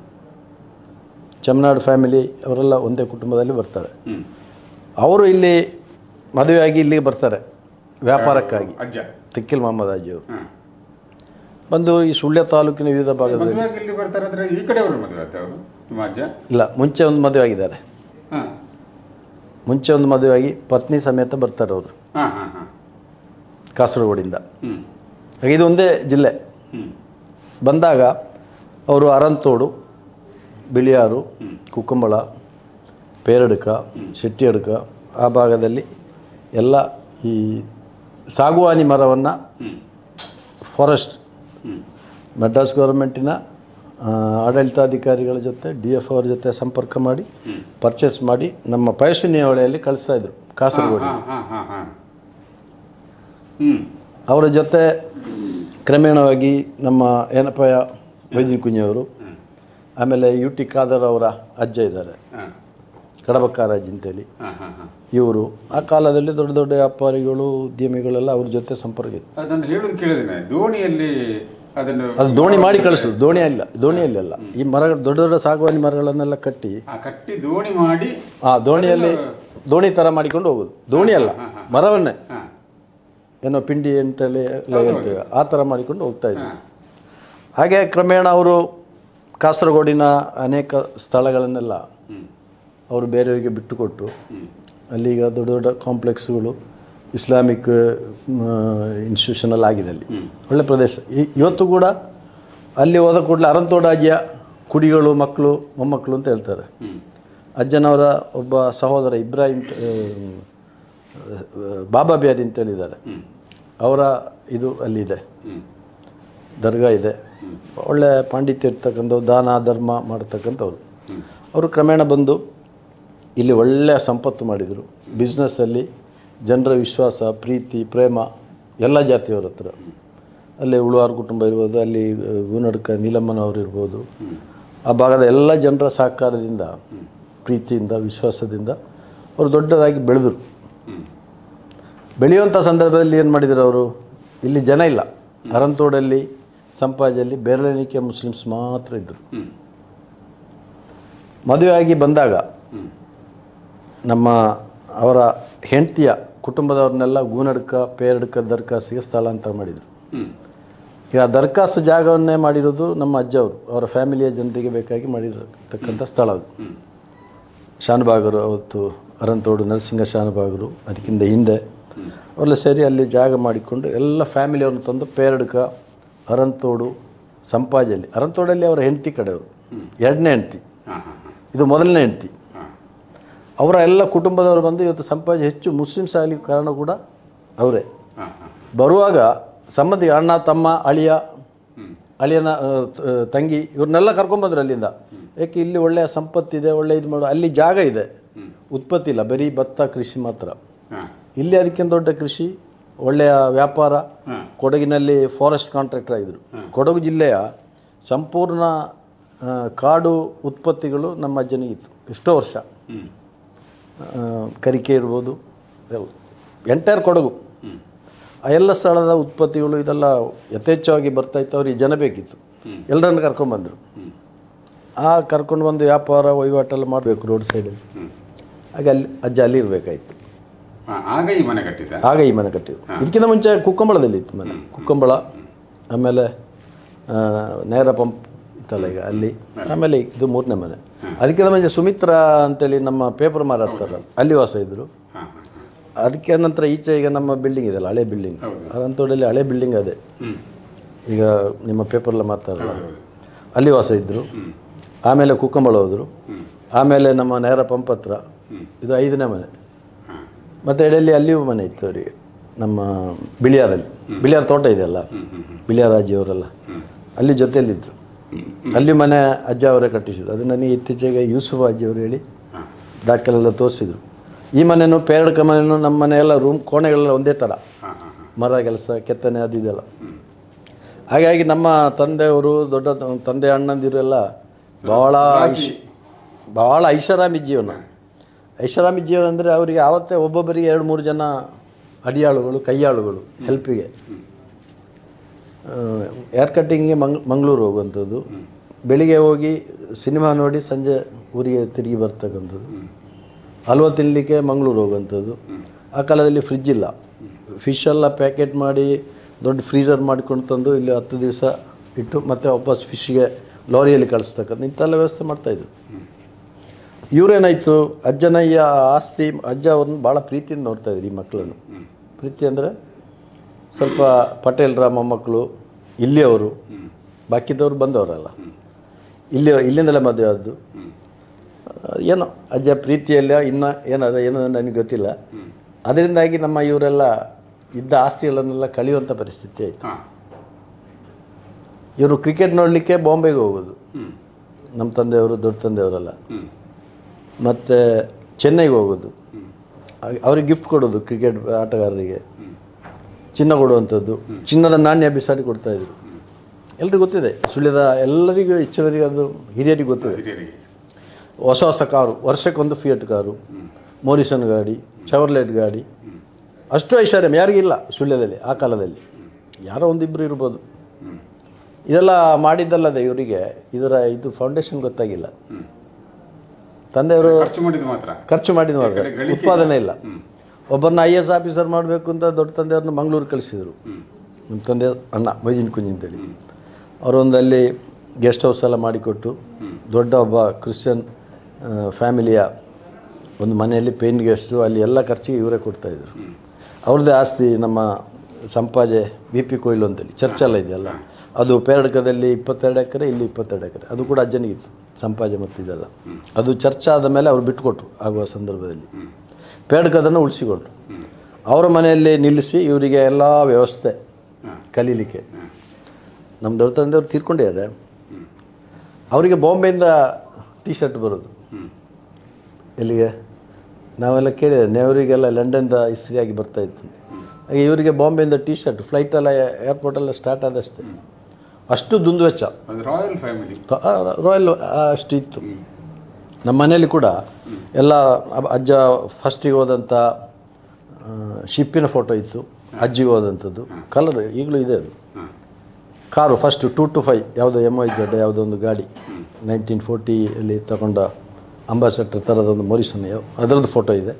ಚಮನಾಡು ಫ್ಯಾಮಿಲಿ ಅವರೆಲ್ಲ ಒಂದೇ ಕುಟುಂಬದಲ್ಲಿ ಬರ್ತಾರೆ ಹ್ಮ್. ಅವರು ಇಲ್ಲಿ ಮದುವೆಯಾಗಿ ಇಲ್ಲಿಗೆ ಬರ್ತಾರೆ ವ್ಯಾಪಾರಕ್ಕಾಗಿ ಅಜ್ಜ ತೆಕ್ಕಿಲ್ ಮೊಹಮ್ಮದ್ ಹಾಜಿ ಅವರು ಹಾಂ ಬಂದು ಈ ಸುಳ್ಯ ತಾಲೂಕಿನ ವಿವಿಧ ಭಾಗದಲ್ಲಿ ಮದುವೆಯಾಗಿ ಇಲ್ಲಿ ಬರ್ತಾರೆ ಅಂದ್ರೆ ಈ ಕಡೆಯವರು ಮದುವೆ ಆಯ್ತು ಅವರು ನಿಮ್ಮ ಅಜ್ಜ ಇಲ್ಲ ಮುಂಚೆ ಒಂದು ಮದುವೆ ಆಗಿದ್ದಾರೆ ಹಾಂ ಮುಂಚೆ ಒಂದು ಮದುವೆಯಾಗಿ ಪತ್ನಿ ಸಮೇತ ಬರ್ತಾರೆ ಅವರು ಹಾಂ ಹಾಂ ಹಾಂ ಕಾಸರಗೋಡಿಂದ ಹ್ಞೂ ಹಾಗೆ ಇದು ಒಂದೇ ಜಿಲ್ಲೆ ಹ್ಞೂ ಬಂದಾಗ ಅವರು ಅರಂತೋಡು ಬಿಳಿಯಾರು ಕುಕ್ಕಂಬಳ ಪೇರಡ್ಕ ಶೆಟ್ಟಿಯಡ್ಕ ಆ ಭಾಗದಲ್ಲಿ ಎಲ್ಲ ಈ ಸಾಗುವಾನಿ ಮರವನ್ನು ಹ್ಞೂ ಫಾರೆಸ್ಟ್ ಹ್ಞೂ ಮಡ್ರಾಸ್ ಗೌರ್ಮೆಂಟಿನ ಆ, ಆಡಳಿತಾಧಿಕಾರಿಗಳ ಜೊತೆ ಡಿ ಎಫ್ ಅವ್ರ ಜೊತೆ ಸಂಪರ್ಕ ಮಾಡಿ ಪರ್ಚೇಸ್ ಮಾಡಿ ನಮ್ಮ ಪಯಸ್ವಿನಿ ಹೊಳೆಯಲ್ಲಿ ಕಳಿಸ್ತಾ ಇದ್ರು ಕಾಸರಗೋಡು ಹಾಂ ಹಾಂ ಹಾಂ ಹಾಂ ಹ್ಞೂ ಅವರ ಜೊತೆ ಕ್ರಮೇಣವಾಗಿ ನಮ್ಮ ಏನಪ್ಪಯ್ಯ ವೈದ್ಯ ಕುಂಜಿಯವರು ಆಮೇಲೆ ಯು ಟಿ ಖಾದರ್ ಅವರ ಅಜ್ಜ ಇದ್ದಾರೆ ಹಾಂ ಕಡಬಕ್ಕಾರಾಜ್ ಅಂತೇಳಿ ಹಾಂ ಹಾಂ ಹಾಂ ಇವರು ಆ ಕಾಲದಲ್ಲಿ ದೊಡ್ಡ ದೊಡ್ಡ ವ್ಯಾಪಾರಿಗಳು ಉದ್ಯಮಿಗಳೆಲ್ಲ ಅವ್ರ ಜೊತೆ ಸಂಪರ್ಕ ಇತ್ತು ಅದು ನಾನು ಹೇಳೋದು ಕೇಳಿದ್ದೇನೆ ದೋಣಿಯಲ್ಲಿ ಅದನ್ನು ಅದು ದೋಣಿ ಮಾಡಿ ಕಳಿಸೋದು ದೋಣಿ ಅಲ್ಲ ದೋಣಿಯಲ್ಲಿ ಅಲ್ಲ ಈ ಮರಗಳು ದೊಡ್ಡ ದೊಡ್ಡ ಸಾಗುವಾನಿ ಮರಗಳನ್ನೆಲ್ಲ ಕಟ್ಟಿ ಆ ಕಟ್ಟಿ ದೋಣಿ ಮಾಡಿ ಆ ದೋಣಿಯಲ್ಲಿ ದೋಣಿ ಥರ ಮಾಡಿಕೊಂಡು ಹೋಗೋದು ದೋಣಿ ಅಲ್ಲ ಮರವನ್ನೇ ಹಾಂ ಏನೋ ಪಿಂಡಿ ಅಂತೇಳಿ ಎಲ್ಲ ಹೇಳ್ತೇವೆ ಆ ಥರ ಮಾಡಿಕೊಂಡು ಹೋಗ್ತಾ ಇದ್ವಿ ಹಾಂ ಹಾಗೆ ಕ್ರಮೇಣ ಅವರು ಕಾಸರಗೋಡಿನ ಅನೇಕ ಸ್ಥಳಗಳನ್ನೆಲ್ಲ ಹ್ಞೂ ಅವರು ಬೇರೆಯವರಿಗೆ ಬಿಟ್ಟುಕೊಟ್ಟು ಹ್ಞೂ ಅಲ್ಲಿ ಈಗ ದೊಡ್ಡ ದೊಡ್ಡ ಕಾಂಪ್ಲೆಕ್ಸ್ಗಳು ಇಸ್ಲಾಮಿಕ್ ಇನ್ಸ್ಟಿಟ್ಯೂಷನಲ್ ಆಗಿದೆ ಅಲ್ಲಿ ಒಳ್ಳೆ ಪ್ರದೇಶ ಈ- ಇವತ್ತು ಕೂಡ ಅಲ್ಲಿ ಹೋದ ಕೂಡಲೇ ಅರಂತೋಡಾಜಿಯ ಕುಡಿಗಳು ಮಕ್ಕಳು ಮೊಮ್ಮಕ್ಕಳು ಅಂತ ಹೇಳ್ತಾರೆ ಹ್ಞೂ ಅಜ್ಜನವರ ಒಬ್ಬ ಸಹೋದರ ಇಬ್ರಾಹಿಂ ಆ, ಬಾಬಾ ಬಿಹಾರಿ ಅಂತ ಹೇಳಿದ್ದಾರೆ ಹ್ಞೂ ಅವರ ಇದು ಅಲ್ಲಿದೆ ಹ್ಞೂ ದರ್ಗಾ ಇದೆ ಒಳ್ಳೆ ಪಾಂಡಿತ್ಯ ಇರ್ತಕ್ಕಂಥವ್ರು ದಾನ ಧರ್ಮ ಮಾಡ್ತಕ್ಕಂಥವ್ರು ಅವರು ಕ್ರಮೇಣ ಬಂದು ಇಲ್ಲಿ ಒಳ್ಳೆಯ ಸಂಪತ್ತು ಮಾಡಿದರು ಬಿಸ್ನೆಸ್ಸಲ್ಲಿ ಜನರ ವಿಶ್ವಾಸ ಪ್ರೀತಿ ಪ್ರೇಮ ಎಲ್ಲ ಜಾತಿಯವ್ರ ಹತ್ರ ಅಲ್ಲಿ ಉಳುವಾರ್ ಕುಟುಂಬ ಇರ್ಬೋದು ಅಲ್ಲಿ ಗೂನಡ್ಕ ನೀಲಮ್ಮನವರು ಇರ್ಬೋದು ಆ ಭಾಗದ ಎಲ್ಲ ಜನರ ಸಹಕಾರದಿಂದ ಪ್ರೀತಿಯಿಂದ ವಿಶ್ವಾಸದಿಂದ ಅವರು ದೊಡ್ಡದಾಗಿ ಬೆಳೆದರು ಹ್ಞೂ ಬೆಳೆಯುವಂಥ ಸಂದರ್ಭದಲ್ಲಿ ಏನು ಮಾಡಿದರು ಅವರು ಇಲ್ಲಿ ಜನ ಇಲ್ಲ ಅರಂತೋಡಲ್ಲಿ ಸಂಪಾಜಲ್ಲಿ ಬೇರೆಣಿಕೆ ಮುಸ್ಲಿಮ್ಸ್ ಮಾತ್ರ ಇದ್ದರು ಹ್ಞೂ ಮದುವೆಯಾಗಿ ಬಂದಾಗ ಹ್ಞೂ ನಮ್ಮ ಅವರ ಹೆಂಡತಿಯ ಕುಟುಂಬದವ್ರನ್ನೆಲ್ಲ ಗೂನಡ್ಕ ಪೇರಡ್ಕ ದರ್ಕಾಸಿಗೆ ಸ್ಥಳಾಂತರ ಮಾಡಿದರು ಹ್ಞೂ ಈಗ ದರ್ಕಾಸು ಜಾಗವನ್ನೇ ಮಾಡಿರೋದು ನಮ್ಮ ಅಜ್ಜವರು ಅವರ ಫ್ಯಾಮಿಲಿಯ ಜನರಿಗೆ ಬೇಕಾಗಿ ಮಾಡಿರತಕ್ಕಂಥ ಸ್ಥಳ ಅದು ಹ್ಞೂ ಶಾನುಭಾಗರು ಅವತ್ತು ಅರಂತೋಡು ನರಸಿಂಹ ಶಾನುಭಾಗರು ಅದಕ್ಕಿಂತ ಹಿಂದೆ ಅವರೆಲ್ಲ ಸೇರಿ ಅಲ್ಲಿ ಜಾಗ ಮಾಡಿಕೊಂಡು ಎಲ್ಲ ಫ್ಯಾಮಿಲಿಯವ್ರನ್ನ ತಂದು ಪೇರಡ್ಕ ಅರಂತೋಡು ಸಂಪಾಜಲ್ಲಿ ಅರಂತೋಡಲ್ಲಿ ಅವರ ಹೆಂಡತಿ ಕಡೆಯವರು ಎರಡನೇ ಹೆಂಡತಿ ಹಾಂ ಹಾಂ ಹಾಂ ಇದು ಮೊದಲನೇ ಹೆಂಡತಿ ಹಾಂ ಅವರ ಎಲ್ಲ ಕುಟುಂಬದವರು ಬಂದು ಇವತ್ತು ಸಂಪಾಜೆ ಹೆಚ್ಚು ಮುಸ್ಲಿಮ್ಸ್ ಆಗಲಿಕ್ಕೆ ಕಾರಣ ಕೂಡ ಅವರೇ ಹಾಂ ಹಾಂ ಬರುವಾಗ ಸಂಬಂಧಿ ಅಣ್ಣ ತಮ್ಮ ಅಳಿಯ ಹ್ಞೂ ಅಳಿಯನ ಆ, ತ- ತಂಗಿ ಇವ್ರನ್ನೆಲ್ಲ ಕರ್ಕೊಂಬಂದ್ರು ಅಲ್ಲಿಂದ ಏಕೆ ಇಲ್ಲಿ ಒಳ್ಳೆಯ ಸಂಪತ್ತಿದೆ ಒಳ್ಳೆ ಇದು ಮಾಡು ಅಲ್ಲಿ ಜಾಗ ಇದೆ ಉತ್ಪತ್ತಿ ಇಲ್ಲ ಬರೀ ಭತ್ತ ಕೃಷಿ ಮಾತ್ರ ಹಾಂ ಇಲ್ಲಿ ಅದಕ್ಕಿಂತ ದೊಡ್ಡ ಕೃಷಿ ಒಳ್ಳೆಯ ವ್ಯಾಪಾರ ಹಾಂ ಕೊಡಗಿನಲ್ಲಿ ಫಾರೆಸ್ಟ್ ಕಾಂಟ್ರಾಕ್ಟರ್ ಆಗಿದ್ರು ಕೊಡಗು ಜಿಲ್ಲೆಯ ಸಂಪೂರ್ಣ ಆ, ಕಾಡು ಉತ್ಪತ್ತಿಗಳು ನಮ್ಮ ಅಜ್ಜನಿಗಿತ್ತು ಎಷ್ಟೋ ವರ್ಷ ಹ್ಞೂ ಆ, ಕರಿಕೆ ಇರ್ಬೋದು ಎಂಟೈರ್ ಕೊಡಗು ಹ್ಞೂ ಆ ಎಲ್ಲ ಸ್ಥಳದ ಉತ್ಪತ್ತಿಗಳು ಇದೆಲ್ಲ ಯಥೇಚ್ಛವಾಗಿ ಬರ್ತಾ ಇತ್ತು ಅವ್ರಿಗೆ ಜನ ಬೇಕಿತ್ತು ಹ್ಮ್. ಎಲ್ಲರನ್ನು ಕರ್ಕೊಂಡ್ಬಂದರು ಹ್ಞೂ ಆ ಕರ್ಕೊಂಡು ಬಂದು ವ್ಯಾಪಾರ ವಹಿವಾಟೆಲ್ಲ ಮಾಡಬೇಕು ರೋಡ್ ಸೈಡಲ್ಲಿ ಹ್ಞೂ ಹಾಗೆ ಅಲ್ಲಿ ಅಜ್ಜ ಅಲ್ಲಿ ಇರಬೇಕಾಯ್ತು ಹಾಂ ಆಗ ಈ ಮನೆ ಕಟ್ಟಿದ್ದ ಆಗ ಈ ಮನೆ ಕಟ್ಟಿದ್ದು ಇದಕ್ಕಿಂತ ಮುಂಚೆ ಕುಕ್ಕಂಬಳದಲ್ಲಿ ಇತ್ತು ಮನೆ ಕುಕ್ಕಂಬಳ ಆಮೇಲೆ ಆ, ನೇರ ಪಂಪ್ ಇತ್ತಲ್ಲ ಈಗ ಅಲ್ಲಿ ಆಮೇಲೆ ಇದು ಮೂರನೇ ಮನೆ ಅದಕ್ಕಿಂತ ಮುಂಚೆ ಸುಮಿತ್ರಾ ಅಂತೇಳಿ ನಮ್ಮ ಪೇಪರ್ ಮಾರಾಡ್ತಾರಲ್ಲ ಅಲ್ಲಿ ವಾಸ ಇದ್ದರು ಹಾಂ ಹಾಂ ಅದಕ್ಕೆ ನಂತರ ಈಚೆ ಈಗ ನಮ್ಮ ಬಿಲ್ಡಿಂಗ್ ಇದೆಯಲ್ಲ ಹಳೆ ಬಿಲ್ಡಿಂಗ್ ಹೌದು. ಅದಂತೋಡಲ್ಲಿ ಹಳೆ ಬಿಲ್ಡಿಂಗ್ ಅದೇ ಹ್ಞೂ ಈಗ ನಿಮ್ಮ ಪೇಪರ್ಲ್ಲ ಮಾರ್ತಾರಲ್ಲ ಹೌದು ಅಲ್ಲಿ ವಾಸ ಇದ್ದರು ಹ್ಞೂ ಆಮೇಲೆ ಕುಕ್ಕಂಬಳ ಹೋದರು ಹ್ಞೂ ಆಮೇಲೆ ನಮ್ಮ ನೇರ ಪಂಪ್ ಹತ್ರ ಹ್ಞೂ ಇದು ಐದನೇ ಮನೆ ಹಾಂ ಮತ್ತು ಎಡೆಯಲ್ಲಿ ಅಲ್ಲಿಯೂ ಮನೆ ಇತ್ತು ಅವರಿಗೆ ನಮ್ಮ ಬಿಳಿಯಾರಲ್ಲಿ ಬಿಳಿಯಾರ ತೋಟ ಇದೆಯಲ್ಲ ಹ್ಞೂ ಹ್ಞೂ ಹ್ಞೂ ಬಿಳಿಯಾರಾಜಿಯವರೆಲ್ಲ ಹ್ಞೂ ಅಲ್ಲಿ ಜೊತೆಯಲ್ಲಿದ್ದರು ಅಲ್ಲಿ ಮನೆ ಅಜ್ಜ ಅವರೇ ಕಟ್ಟಿಸಿದ್ರು ಅದು ನನಗೆ ಇತ್ತೀಚೆಗೆ ಯೂಸುಫ್ ಅಜ್ಜಿಯವರು ಹೇಳಿ ಹಾಂ ದಾಖಲೆಲ್ಲ ತೋರಿಸಿದ್ರು ಈ ಮನೆಯೂ ಪೇರಡ್ಕ ಮನೆಯೂ ನಮ್ಮ ಮನೆಯೆಲ್ಲ ರೂಮ್ ಕೋಣೆಗಳೆಲ್ಲ ಒಂದೇ ಥರ ಹಾಂ ಹಾಂ ಹಾಂ ಮರ ಕೆಲಸ ಕೆತ್ತನೆ ಅದು ಇದೆಲ್ಲ ಹ್ಞೂ ಹಾಗಾಗಿ ನಮ್ಮ ತಂದೆಯವರು ದೊಡ್ಡ ತ- ತಂದೆ ಅಣ್ಣಂದಿರೆಲ್ಲ ಭಾಳ ಐಶ್ ಭಾಳ ಐಷಾರಾಮಿ ಜೀವನ ಐಷಾರಾಮಿ ಜೀವನ ಅಂದರೆ ಅವರಿಗೆ ಆವತ್ತೇ ಒಬ್ಬೊಬ್ಬರಿಗೆ ಎರಡು ಮೂರು ಜನ ಅಡಿಯಾಳುಗಳು ಕೈಯಾಳುಗಳು ಹೆಲ್ಪಿಗೆ ಏರ್ ಕಟ್ಟಿಂಗ್ಗೆ ಮಂಗ್ ಮಂಗಳೂರು ಹೋಗುವಂಥದ್ದು ಬೆಳಿಗ್ಗೆ ಹೋಗಿ ಸಿನಿಮಾ ನೋಡಿ ಸಂಜೆ ಊರಿಗೆ ತಿರುಗಿ ಬರ್ತಕ್ಕಂಥದ್ದು ಹಲ್ವಾ ತಿನ್ನಲಿಕ್ಕೆ ಮಂಗಳೂರು ಹೋಗುವಂಥದ್ದು ಆ ಕಾಲದಲ್ಲಿ ಫ್ರಿಜ್ ಇಲ್ಲ ಫಿಶ್ ಎಲ್ಲ ಪ್ಯಾಕೆಟ್ ಮಾಡಿ ದೊಡ್ಡ ಫ್ರೀಸರ್ ಮಾಡ್ಕೊಂಡು ತಂದು ಇಲ್ಲಿ ಹತ್ತು ದಿವಸ ಇಟ್ಟು ಮತ್ತೆ ವಾಪಸ್ ಫಿಶ್ಗೆ ಲಾರಿಯಲ್ಲಿ ಕಳಿಸ್ತಕ್ಕಂಥ ಇಂಥೆಲ್ಲ ವ್ಯವಸ್ಥೆ ಮಾಡ್ತಾಯಿದ್ರು ಇವರೇನಾಯಿತು ಅಜ್ಜನ ಈ ಆಸ್ತಿ ಅಜ್ಜ ಅವ್ರನ್ನ ಭಾಳ ಪ್ರೀತಿಯಿಂದ ನೋಡ್ತಾ ಇದ್ರು ಈ ಮಕ್ಕಳನ್ನು ಪ್ರೀತಿ ಅಂದರೆ ಸ್ವಲ್ಪ ಪಟೇಲ್ರ ಮೊಮ್ಮಕ್ಕಳು ಇಲ್ಲಿಯವರು ಬಾಕಿದವರು ಬಂದವರಲ್ಲ ಇಲ್ಲಿ ಇಲ್ಲಿಂದಲೇ ಮದುವೆ ಆದ್ದು ಹ್ಞೂ ಏನೋ ಅಜ್ಜ ಪ್ರೀತಿಯಲ್ಲ ಇನ್ನು ಏನದ ಏನೋ ನನಗೆ ಗೊತ್ತಿಲ್ಲ ಅದರಿಂದಾಗಿ ನಮ್ಮ ಇವರೆಲ್ಲ ಇದ್ದ ಆಸ್ತಿಗಳನ್ನೆಲ್ಲ ಕಳೆಯುವಂಥ ಪರಿಸ್ಥಿತಿ ಆಯಿತು ಹಾಂ ಇವರು ಕ್ರಿಕೆಟ್ ನೋಡಲಿಕ್ಕೆ ಬಾಂಬೆಗೆ ಹೋಗೋದು ಹ್ಞೂ ನಮ್ಮ ತಂದೆಯವರು ದೊಡ್ಡ ತಂದೆಯವರೆಲ್ಲ ಹ್ಞೂ ಮತ್ತು ಚೆನ್ನೈಗೆ ಹೋಗೋದು ಹ್ಞೂ ಹಾಗೆ ಅವ್ರಿಗೆ ಗಿಫ್ಟ್ ಕೊಡೋದು ಕ್ರಿಕೆಟ್ ಆಟಗಾರರಿಗೆ ಚಿನ್ನ ಕೊಡುವಂಥದ್ದು ಚಿನ್ನದ ನಾಣ್ಯ ಬಿಸಾಡಿ ಕೊಡ್ತಾಯಿದ್ರು ಎಲ್ರಿಗೂ ಗೊತ್ತಿದೆ ಸುಳ್ಯದ ಎಲ್ಲರಿಗೂ ಹೆಚ್ಚಿನವರಿಗೆ ಅದು ಹಿರಿಯರಿಗೆ ಗೊತ್ತಿದೆ ಹಿರಿಯರಿಗೆ ಹೊಸ ಹೊಸ ಕಾರು ವರ್ಷಕ್ಕೊಂದು ಫಿಯಟ್ ಕಾರು ಮೋರಿಸನ್ ಗಾಡಿ ಚವರ್ಲೆಟ್ ಗಾಡಿ ಅಷ್ಟು ಐಶ್ವರ್ಯ ಯಾರಿಗಿಲ್ಲ ಸುಳ್ಯದಲ್ಲಿ ಆ ಕಾಲದಲ್ಲಿ ಯಾರೋ ಒಂದಿಬ್ಬರು ಇರ್ಬೋದು ಹ್ಞೂ ಇದೆಲ್ಲ ಮಾಡಿದ್ದಲ್ಲದೆ ಇವರಿಗೆ ಇದರ ಇದು ಫೌಂಡೇಶನ್ ಗೊತ್ತಾಗಿಲ್ಲ ಹ್ಞೂ ತಂದೆಯವರು ಖರ್ಚು ಮಾಡಿದ್ದು ಮಾತ್ರ ಖರ್ಚು ಮಾಡಿದ ಮಾತ್ರ ಗಳಿಕೆ ಉತ್ಪಾದನೆ ಇಲ್ಲ ಹ್ಞೂ ಒಬ್ಬರನ್ನ ಐ ಎಸ್ ಆಫೀಸರ್ ಮಾಡಬೇಕು ಅಂತ ದೊಡ್ಡ ತಂದೆಯವ್ರನ್ನ ಮಂಗಳೂರು ಕಳಿಸಿದರು ಹ್ಞೂ ನಮ್ಮ ತಂದೆ ಅಣ್ಣ ಮೈದಿನ ಕುಂಜಿ ಅಂತೇಳಿ ಅವರೊಂದು ಅಲ್ಲಿ ಗೆಸ್ಟ್ ಹೌಸ್ ಎಲ್ಲ ಮಾಡಿಕೊಟ್ಟು ದೊಡ್ಡ ಒಬ್ಬ ಕ್ರಿಶ್ಚಿಯನ್ ಫ್ಯಾಮಿಲಿಯ ಒಂದು ಮನೆಯಲ್ಲಿ ಪೇಂಟ್ ಗೆಸ್ಟು ಅಲ್ಲಿ ಎಲ್ಲ ಖರ್ಚಿಗೆ ಇವರೇ ಕೊಡ್ತಾಯಿದ್ರು ಅವ್ರದ್ದೇ ಆಸ್ತಿ ನಮ್ಮ ಸಂಪಾಜೆ ವಿ ಪಿ ಕೊಯ್ಲು ಅಂತೇಳಿ ಚರ್ಚೆಲ್ಲ ಇದೆಯಲ್ಲ ಅದು ಪೇರಡ್ಕದಲ್ಲಿ ಇಪ್ಪತ್ತೆರಡು ಎಕರೆ ಇಲ್ಲಿ ಇಪ್ಪತ್ತೆರಡು ಎಕರೆ ಅದು ಕೂಡ ಅಜ್ಜನಿಗಿತ್ತು ಸಂಪಾಜೆ ಮತ್ತು ಇದೆಲ್ಲ ಅದು ಚರ್ಚೆ ಆದ ಮೇಲೆ ಅವ್ರು ಬಿಟ್ಟುಕೊಟ್ರು ಆಗುವ ಸಂದರ್ಭದಲ್ಲಿ ಪೇರಡ್ಕದನ್ನು ಉಳಿಸಿಕೊಟ್ರು ಅವರ ಮನೆಯಲ್ಲಿ ನಿಲ್ಲಿಸಿ ಇವರಿಗೆ ಎಲ್ಲ ವ್ಯವಸ್ಥೆ ಹಾಂ ಕಲೀಲಿಕ್ಕೆ ಹಾಂ ನಮ್ಮ ದೊಡ್ಡ ತಂದೆಯವ್ರು ತೀರ್ಕೊಂಡಿದ್ದಾರೆ ಅವರಿಗೆ ಬಾಂಬೆಯಿಂದ ಟೀ ಶರ್ಟ್ ಬರೋದು ಹ್ಞೂ ಎಲ್ಲಿಗೆ ನಾವೆಲ್ಲ ಕೇಳಿದೆ ನೆವರಿಗೆಲ್ಲ ಲಂಡನ್ದ ಇಸ್ತ್ರಿಯಾಗಿ ಬರ್ತಾ ಇತ್ತು ಹಾಗೆ ಇವರಿಗೆ ಬಾಂಬೆಯಿಂದ ಟೀ ಶರ್ಟ್ ಫ್ಲೈಟೆಲ್ಲ ಏರ್ಪೋರ್ಟೆಲ್ಲ ಸ್ಟಾರ್ಟ್ ಆದಷ್ಟೇ ಅಷ್ಟು ದುಂದು ವೆಚ್ಚ ಅದು ರಾಯಲ್ ಫ್ಯಾಮಿಲಿ ರಾಯಲ್ ಅಷ್ಟು ಇತ್ತು ನಮ್ಮ ಮನೆಯಲ್ಲಿ ಕೂಡ ಎಲ್ಲ ಅಬ್- ಅಜ್ಜ ಫಸ್ಟಿಗೆ ಹೋದಂಥ ಶಿಪ್ಪಿನ ಫೋಟೋ ಇತ್ತು ಅಜ್ಜಿಗೆ ಹೋದಂಥದ್ದು ಕಲರ್ ಈಗಲೂ ಇದೆ ಅದು ಹಾಂ car first two to five ಯಾವುದೋ ಎಮ್ ಐ ಜೆಡ್ ಯಾವುದೋ ಒಂದು ಗಾಡಿ ನೈನ್ಟೀನ್ ಫೋರ್ಟಿಯಲ್ಲಿ ತಗೊಂಡ ಅಂಬಾಸೆಡರ್ ಥರದೊಂದು ಮೊರಿಸನ್ ಅದರದ್ದು ಫೋಟೋ ಇದೆ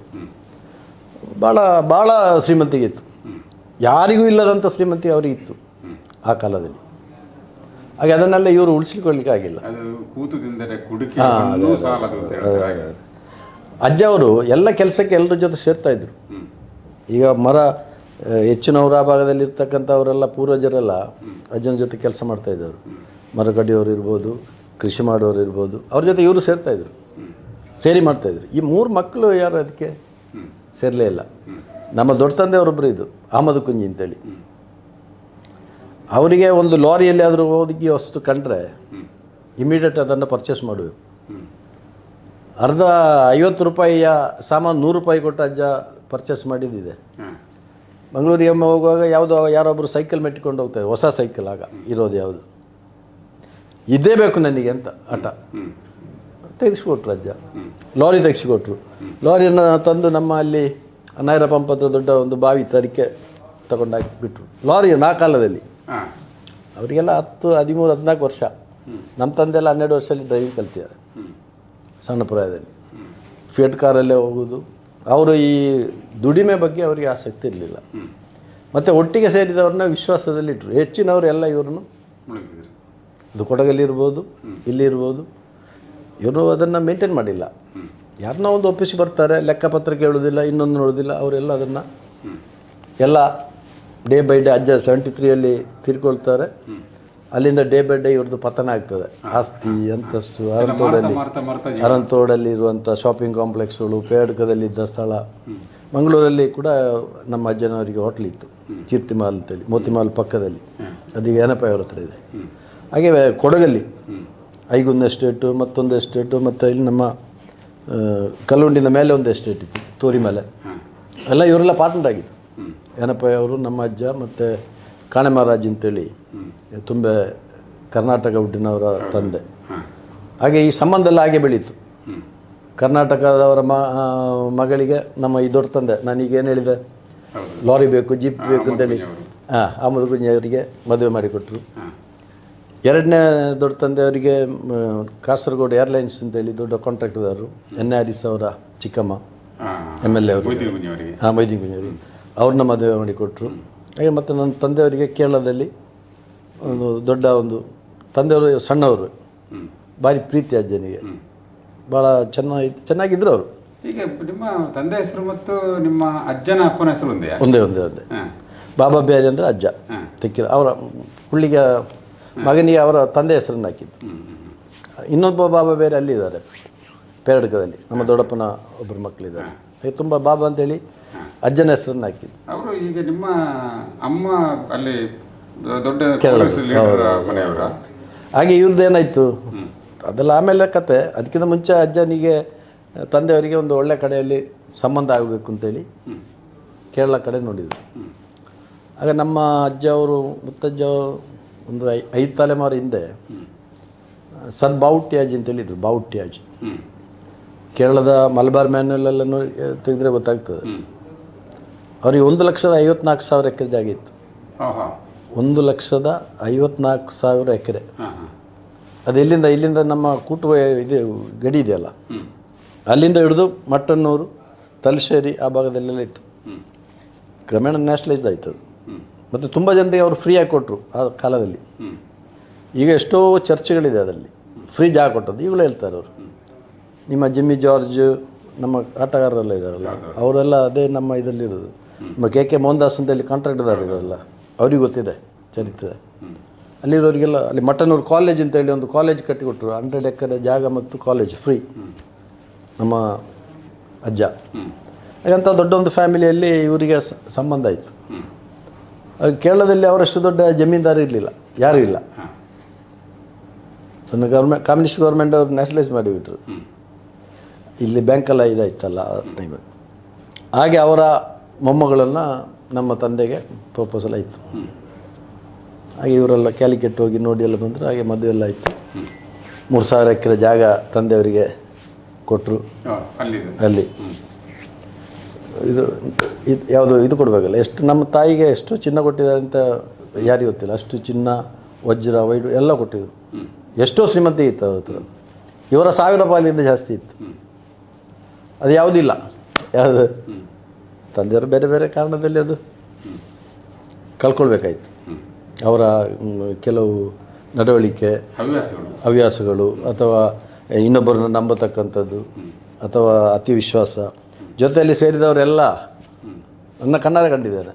ಭಾಳ ಭಾಳ ಶ್ರೀಮಂತಿಗೆ ಇತ್ತು ಯಾರಿಗೂ ಇಲ್ಲದಂಥ ಶ್ರೀಮಂತಿ ಅವರಿಗೆ ಇತ್ತು ಆ ಕಾಲದಲ್ಲಿ ಹಾಗೆ ಅದನ್ನೆಲ್ಲ ಇವರು ಉಳಿಸಿಕೊಳ್ಳಿಕ್ಕೆ ಆಗಿಲ್ಲ ಅದು ಕೂತು ತಿಂದರೆ ಕುಡುಕಿ ಇನ್ನೂ ಸಾಲದು ಅಂತ ಹೇಳ್ತಾರೆ ಹಾಗೆ ಅಜ್ಜ ಅವರು ಎಲ್ಲ ಕೆಲಸಕ್ಕೆ ಎಲ್ಲರ ಜೊತೆ ಸೇರ್ತಾ ಇದ್ರು ಹ್ಞೂ ಈಗ ಮರ ಆ, ಹೆಚ್ಚಿನವರು ಆ ಭಾಗದಲ್ಲಿ ಇರ್ತಕ್ಕಂಥವರೆಲ್ಲ ಪೂರ್ವಜರೆಲ್ಲ ಅಜ್ಜನ ಜೊತೆ ಕೆಲಸ ಮಾಡ್ತಾ ಇದ್ದವರು ಮರ ಕಡಿಯೋರು ಇರ್ಬೋದು ಕೃಷಿ ಮಾಡೋರು ಇರ್ಬೋದು ಅವ್ರ ಜೊತೆ ಇವರು ಸೇರ್ತಾ ಇದ್ರು ಸೇರಿ ಮಾಡ್ತಾಯಿದ್ರು ಈ ಮೂರು ಮಕ್ಕಳು ಯಾರು ಅದಕ್ಕೆ ಹ್ಞೂ ಸೇರಲೇ ಇಲ್ಲ ನಮ್ಮ ದೊಡ್ಡ ತಂದೆಯವರೊಬ್ಬರು ಇದು ಅಹಮದ್ ಕುಂಜಿ ಅಂತೇಳಿ ಅವರಿಗೆ ಒಂದು ಲಾರಿಯಲ್ಲಿ ಆದರೂ ಹೋಗಿ ವಸ್ತು ಕಂಡ್ರೆ ಹ್ಞೂ ಇಮಿಡಿಯೇಟ್ ಅದನ್ನು ಪರ್ಚೇಸ್ ಮಾಡಬೇಕು ಹ್ಞೂ ಅರ್ಧ ಐವತ್ತು ರೂಪಾಯಿಯ ಸಾಮಾನು ನೂರು ರೂಪಾಯಿ ಕೊಟ್ಟು ಅಜ್ಜ ಪರ್ಚೇಸ್ ಮಾಡಿದ್ದಿದೆ ಹಾಂ ಮಂಗಳೂರಿಗೆ ಒಮ್ಮೆ ಹೋಗುವಾಗ ಯಾವುದೋ ಯಾರೊಬ್ಬರು ಸೈಕಲ್ ಮೆಟ್ಟಿಕೊಂಡು ಹೋಗ್ತಾರೆ ಹೊಸ ಸೈಕಲ್ ಆಗ ಇರೋದು ಯಾವುದು ಇದೇ ಬೇಕು ನನಗೆ ಅಂತ ಹಠ ಹ್ಮ್ ತೆಗೆಸಿಕೊಟ್ರು ಅಜ್ಜ ಹ್ಮ್ ಲಾರಿ ತೆಗೆಸಿಕೊಟ್ರು ಲಾರಿಯನ್ನು ತಂದು ನಮ್ಮ ಅಲ್ಲಿ ನಾಯರ ಪಂಪ್ ಹತ್ರ ದೊಡ್ಡ ಒಂದು ಬಾವಿ ತರಿಕೆ ತಗೊಂಡಾಕಿ ಬಿಟ್ರು ಲಾರಿ ನಾ ಕಾಲದಲ್ಲಿ ಹಾಂ ಅವರಿಗೆಲ್ಲ ಹತ್ತು ಹದಿಮೂರು ಹದಿನಾಲ್ಕು ವರ್ಷ ನಮ್ಮ ತಂದೆಲ್ಲ ಹನ್ನೆರಡು ವರ್ಷದಲ್ಲಿ ಡ್ರೈವಿಂಗ್ ಕಲ್ತಿದ್ದಾರೆ ಹ್ಮ್ ಸಣ್ಣ ಪ್ರಾಯದಲ್ಲಿ ಫಿಯಟ್ ಕಾರಲ್ಲೇ ಹೋಗೋದು ಅವರು ಈ ದುಡಿಮೆ ಬಗ್ಗೆ ಅವರಿಗೆ ಆಸಕ್ತಿ ಇರಲಿಲ್ಲ ಹ್ಮ್ ಮತ್ತು ಒಟ್ಟಿಗೆ ಸೇರಿದವ್ರನ್ನ ವಿಶ್ವಾಸದಲ್ಲಿಟ್ಟರು ಹೆಚ್ಚಿನವರು ಎಲ್ಲ ಇವ್ರನ್ನು ಮುಳುಗಿಸಿದ್ರಿ ಅದು ಕೊಡಗಲ್ಲಿರ್ಬೋದು ಇಲ್ಲಿರ್ಬೋದು ಇವರು ಅದನ್ನು ಮೇಂಟೈನ್ ಮಾಡಿಲ್ಲ ಯಾರನ್ನ ಒಂದು ಒಪ್ಪಿಸಿ ಬರ್ತಾರೆ ಲೆಕ್ಕಪತ್ರ ಕೇಳೋದಿಲ್ಲ ಇನ್ನೊಂದು ನೋಡೋದಿಲ್ಲ ಅವರೆಲ್ಲ ಅದನ್ನು ಎಲ್ಲ ಡೇ ಬೈ ಡೇ ಅಜ್ಜ ಸೆವೆಂಟಿ ತ್ರೀಯಲ್ಲಿ ತೀರ್ಕೊಳ್ತಾರೆ ಅಲ್ಲಿಂದ ಡೇ ಬೈ ಡೇ ಇವ್ರದ್ದು ಪತನ ಆಗ್ತದೆ ಆಸ್ತಿ ಅಂತಸ್ತು ಮಾರ್ತಾ ಅರಂತೋಡಲ್ಲಿ ಮಾರ್ತಾ ಮಾರ್ತಾ ಜೀವ ಅರಂತೋಡಲ್ಲಿ ಇರುವಂಥ ಶಾಪಿಂಗ್ ಕಾಂಪ್ಲೆಕ್ಸ್ಗಳು ಪೇಡ್ಕದಲ್ಲಿದ್ದ ಸ್ಥಳ ಮಂಗಳೂರಲ್ಲಿ ಕೂಡ ನಮ್ಮ ಅಜ್ಜನವರಿಗೆ ಹೋಟ್ಲ್ ಇತ್ತು ಕೀರ್ತಿಮಾಲ್ ಅಂತೇಳಿ ಮೋತಿಮಾಲ್ ಪಕ್ಕದಲ್ಲಿ ಅದೀಗ ಏನಪ್ಪ ಅವ್ರ ಹತ್ರ ಇದೆ ಹಾಗೆ ಕೊಡಗಲ್ಲಿ ಐಗೊಂದು ಎಸ್ಟೇಟು ಮತ್ತೊಂದು ಎಸ್ಟೇಟು ಮತ್ತು ಇಲ್ಲಿ ನಮ್ಮ ಆ, ಕಲ್ಲುಂಡಿನ ಮೇಲೆ ಒಂದು ಎಸ್ಟೇಟ್ ಇತ್ತು ತೋರಿ ಮೇಲೆ ಹಾಂ ಎಲ್ಲ ಇವರೆಲ್ಲ ಪಾರ್ಟ್ನರ್ ಆಗಿತ್ತು ಹ್ಮ್ ಏನಪ್ಪ ಅವರು ನಮ್ಮ ಅಜ್ಜ ಮತ್ತು ಕಾಣೆ ಮಹಾರಾಜ್ ಅಂತೇಳಿ ತುಂಬ ಕರ್ನಾಟಕ ಹುಟ್ಟಿನವರ ತಂದೆ ಹಾಂ ಹಾಗೆ ಈ ಸಂಬಂಧ ಎಲ್ಲ ಹಾಗೆ ಬೆಳೀತು ಹ್ಮ್ ಕರ್ನಾಟಕದವರ ಮ ಆ, ಮಗಳಿಗೆ ನಮ್ಮ ಈ ದೊಡ್ಡ ತಂದೆ ನಾನೀಗ ಏನು ಹೇಳಿದೆ ಹೌದು ಲಾರಿ ಬೇಕು ಜೀಪ್ ಬೇಕು ಅಂತೇಳಿ ಅವರು ಹಾಂ ಅಹಮದ್ ಕುಂಜಿಯವರಿಗೆ ಮದುವೆ ಮಾಡಿಕೊಟ್ರು ಹಾಂ ಎರಡನೇ ದೊಡ್ಡ ತಂದೆಯವರಿಗೆ ಮ, ಕಾಸರಗೋಡು ಏರ್ಲೈನ್ಸ್ ಅಂತೇಳಿ ದೊಡ್ಡ ಕಾಂಟ್ರಾಕ್ಟ್ದಾರರು ಎನ್ ಆರಿಸ್ ಅವರ ಚಿಕ್ಕಮ್ಮ ಹಾಂ ಎಮ್ ಎಲ್ ಎ ಅವರು ಮೊಯ್ದಿನ ಕುಂಜಿಯವರಿಗೆ ಹಾಂ ಮೈದಿಂಗ್ ಕುಂಜಿಯವರಿಗೆ ಅವ್ರನ್ನ ಮದುವೆ ಮಾಡಿಕೊಟ್ರು ಹಾಗೆ ಮತ್ತು ನನ್ನ ತಂದೆಯವರಿಗೆ ಕೇರಳದಲ್ಲಿ ಒಂದು ದೊಡ್ಡ ಒಂದು ತಂದೆಯವರು ಸಣ್ಣವರು ಹ್ಮ್ ಭಾರಿ ಪ್ರೀತಿ ಅಜ್ಜನಿಗೆ ಹ್ಮ್ ಭಾಳ ಚೆನ್ನಾಗಿ ಚೆನ್ನಾಗಿದ್ರು ಅವರು ಈಗ ನಿಮ್ಮ ತಂದೆ ಹೆಸರು ಮತ್ತು ನಿಮ್ಮ ಅಜ್ಜನ ಅಪ್ಪನ ಹೆಸರು ಒಂದೇ ಒಂದೇ ಒಂದೇ ಒಂದೇ ಹಾಂ ಬಾಬಾ ಬ್ಯಾರಿ ಅಂದರೆ ಅಜ್ಜ ಹಾಂ ತೆಕ್ಕಿರ ಅವರ ಹುಳ್ಳಿಗೆ ಮಗನಿಗೆ ಅವರ ತಂದೆ ಹೆಸರನ್ನು ಹಾಕಿದ್ದು ಹ್ಮ್ ಹ್ಮ್ ಇನ್ನೊಬ್ಬ ಬಾಬಾ ಬೇರೆ ಅಲ್ಲಿದ್ದಾರೆ ಪೇರಡ್ಕದಲ್ಲಿ ನಮ್ಮ ದೊಡ್ಡಪ್ಪನ ಒಬ್ಬರು ಮಕ್ಕಳಿದ್ದಾರೆ ಹಾಗೆ ತುಂಬ ಬಾಬಾ ಅಂತೇಳಿ ಅಜ್ಜನ ಹೆಸರನ್ನು ಹಾಕಿದ್ದು ಅವರು ಈಗ ನಿಮ್ಮ ಅಮ್ಮ ಅಲ್ಲಿ ದೊಡ್ಡ ಕಾಂಗ್ರೆಸ್ ಲೀಡರ್ ಮನೆಯವರ ಹಾಗೆ ಇವ್ರದ್ದು ಏನಾಯಿತು ಅದೆಲ್ಲ ಆಮೇಲೆ ಕತೆ ಅದಕ್ಕಿಂತ ಮುಂಚೆ ಅಜ್ಜನಿಗೆ ತಂದೆಯವರಿಗೆ ಒಂದು ಒಳ್ಳೆ ಕಡೆಯಲ್ಲಿ ಸಂಬಂಧ ಆಗಬೇಕು ಅಂತೇಳಿ ಹ್ಮ್ ಕೇರಳ ಕಡೆ ನೋಡಿದರು ಹ್ಮ್ ಆಗ ನಮ್ಮ ಅಜ್ಜ ಅವರು ಮುತ್ತಜ್ಜ ಒಂದು ಐ ಐದು ತಲೆಮಾರು ಹಿಂದೆ ಹ್ಮ್ ಸರ್ ಬಾವುಟ್ಯಾಜಿ ಅಂತೇಳಿದ್ರು ಬಾವುಟ್ಯಾಜಿ ಹ್ಮ್ ಕೇರಳದ ಮಲಬಾರ್ ಮ್ಯಾನ್ಯಲೆಲ್ಲ ನೋಡಿ ತೆಗೆದ್ರೆ ಗೊತ್ತಾಗ್ತದೆ ಹ್ಮ್ ಅವ್ರಿಗೆ ಒಂದು ಲಕ್ಷದ ಐವತ್ನಾಲ್ಕು ಸಾವಿರ ಎಕರೆ ಜಾಗ ಇತ್ತು ಹಾಂ ಹಾಂ ಒಂದು ಲಕ್ಷದ ಐವತ್ನಾಲ್ಕು ಸಾವಿರ ಎಕರೆ ಹಾಂ ಹಾಂ ಅದು ಎಲ್ಲಿಂದ ಇಲ್ಲಿಂದ ನಮ್ಮ ಕೂಟುವ ಇದು ಗಡಿ ಇದೆಯಲ್ಲ ಹ್ಮ್ ಅಲ್ಲಿಂದ ಹಿಡಿದು ಮಟ್ಟನ್ನೂರು ತಲಶೇರಿ ಆ ಭಾಗದಲ್ಲೆಲ್ಲ ಇತ್ತು ಹ್ಮ್ ಕ್ರಮೇಣ ನ್ಯಾಷನಲೈಸ್ ಆಯ್ತು ಅದು ಹ್ಮ್ ಮತ್ತು ತುಂಬ ಜನರಿಗೆ ಅವರು ಫ್ರೀಯಾಗಿ ಕೊಟ್ಟರು ಆ ಕಾಲದಲ್ಲಿ ಹ್ಮ್ ಈಗ ಎಷ್ಟೋ ಚರ್ಚೆಗಳಿದೆ ಅದರಲ್ಲಿ ಫ್ರೀ ಜಾಗ ಕೊಟ್ಟದ್ದು ಈಗಲೂ ಹೇಳ್ತಾರೆ ಅವರು ನಿಮ್ಮ ಜಿಮ್ಮಿ ಜಾರ್ಜ್ ನಮ್ಮ ಆಟಗಾರರೆಲ್ಲ ಇದ್ದಾರಲ್ಲ ಅವರೆಲ್ಲ ಅದೇ ನಮ್ಮ ಇದರಲ್ಲಿರೋದು ನಮ್ಮ ಕೆ ಕೆ ಮೋಹನ್ದಾಸ್ ಅಂತ ಇಲ್ಲಿ ಕಾಂಟ್ರಾಕ್ಟರ್ದಾರ ಇದಾರಲ್ಲ ಅವ್ರಿಗೆ ಗೊತ್ತಿದೆ ಚರಿತ್ರೆ ಅಲ್ಲಿರೋರಿಗೆಲ್ಲ ಅಲ್ಲಿ ಮಟ್ಟನೂರು ಕಾಲೇಜ್ ಅಂತ ಹೇಳಿ ಒಂದು ಕಾಲೇಜ್ ಕಟ್ಟಿಕೊಟ್ರು ಹಂಡ್ರೆಡ್ ಎಕರೆ ಜಾಗ ಮತ್ತು ಕಾಲೇಜ್ ಫ್ರೀ ನಮ್ಮ ಅಜ್ಜ ಹ್ಮ್ ಹಾಗಂತ ದೊಡ್ಡ ಒಂದು ಫ್ಯಾಮಿಲಿಯಲ್ಲಿ ಇವರಿಗೆ ಸ- ಸಂಬಂಧ ಆಯಿತು ಹ್ಮ್ ಆಗ ಕೇರಳದಲ್ಲಿ ಅವರಷ್ಟು ದೊಡ್ಡ ಜಮೀನ್ದಾರ ಇರಲಿಲ್ಲ ಯಾರೂ ಇಲ್ಲ ಹಾಂ ನನ್ನ ಗೌರ್ಮೆಂಟ್ ಕಮ್ಯುನಿಸ್ಟ್ ಗೌರ್ಮೆಂಟ್ ಅವ್ರು ನ್ಯಾಷನಲೈಸ್ ಮಾಡಿಬಿಟ್ರು ಹ್ಮ್ ಇಲ್ಲಿ ಬ್ಯಾಂಕೆಲ್ಲ ಇದಾಯ್ತಲ್ಲ ಆ ಟೈಮಲ್ಲಿ ಹಾಗೆ ಅವರ ಮೊಮ್ಮಗಳನ್ನು ನಮ್ಮ ತಂದೆಗೆ ಪ್ರಪೋಸಲ್ ಆಯಿತು ಹ್ಮ್ ಹಾಗೆ ಇವರೆಲ್ಲ ಕ್ಯಾಲಿಕೆಟ್ ಹೋಗಿ ನೋಡಿ ಎಲ್ಲ ಬಂದರು ಹಾಗೆ ಮದುವೆ ಎಲ್ಲ ಆಯಿತು ಹ್ಮ್ ಮೂರು ಸಾವಿರ ಎಕರೆ ಜಾಗ ತಂದೆಯವರಿಗೆ ಕೊಟ್ಟರು ಹಾಂ ಅಲ್ಲಿದೆ ಅಲ್ಲಿ ಇದು ಇದು ಯಾವುದು ಇದು ಕೊಡಬೇಕಲ್ಲ ಎಷ್ಟು ನಮ್ಮ ತಾಯಿಗೆ ಎಷ್ಟು ಚಿನ್ನ ಕೊಟ್ಟಿದ್ದಾರೆ ಅಂತ ಯಾರಿಗೂ ಗೊತ್ತಿಲ್ಲ ಅಷ್ಟು ಚಿನ್ನ ವಜ್ರ ವೈಡು ಎಲ್ಲ ಕೊಟ್ಟಿದ್ರು ಹ್ಮ್ ಎಷ್ಟೋ ಶ್ರೀಮಂತಿ ಇತ್ತು ಅವ್ರ ಹತ್ರ ಇವರ ಸಾವಿರ ಪಾಲಿಂದ ಜಾಸ್ತಿ ಇತ್ತು ಹ್ಮ್ ಅದು ಯಾವುದಿಲ್ಲ ಯಾವುದು ಹ್ಮ್ ತಂದೆಯವರು ಬೇರೆ ಬೇರೆ ಕಾರಣದಲ್ಲಿ ಅದು ಹ್ಮ್ ಕಳ್ಕೊಳ್ಬೇಕಾಯ್ತು ಹ್ಮ್ ಅವರ ಮ್, ಕೆಲವು ನಡವಳಿಕೆ ಹವ್ಯಾಸಗಳು ಹವ್ಯಾಸಗಳು ಅಥವಾ ಇನ್ನೊಬ್ಬರನ್ನ ನಂಬತಕ್ಕಂಥದ್ದು ಅಥವಾ ಅತಿ ವಿಶ್ವಾಸ ಜೊತೆಯಲ್ಲಿ ಸೇರಿದವರೆಲ್ಲ ನನ್ನ ಕಣ್ಣಾರೆ ಕಂಡಿದ್ದೇನೆ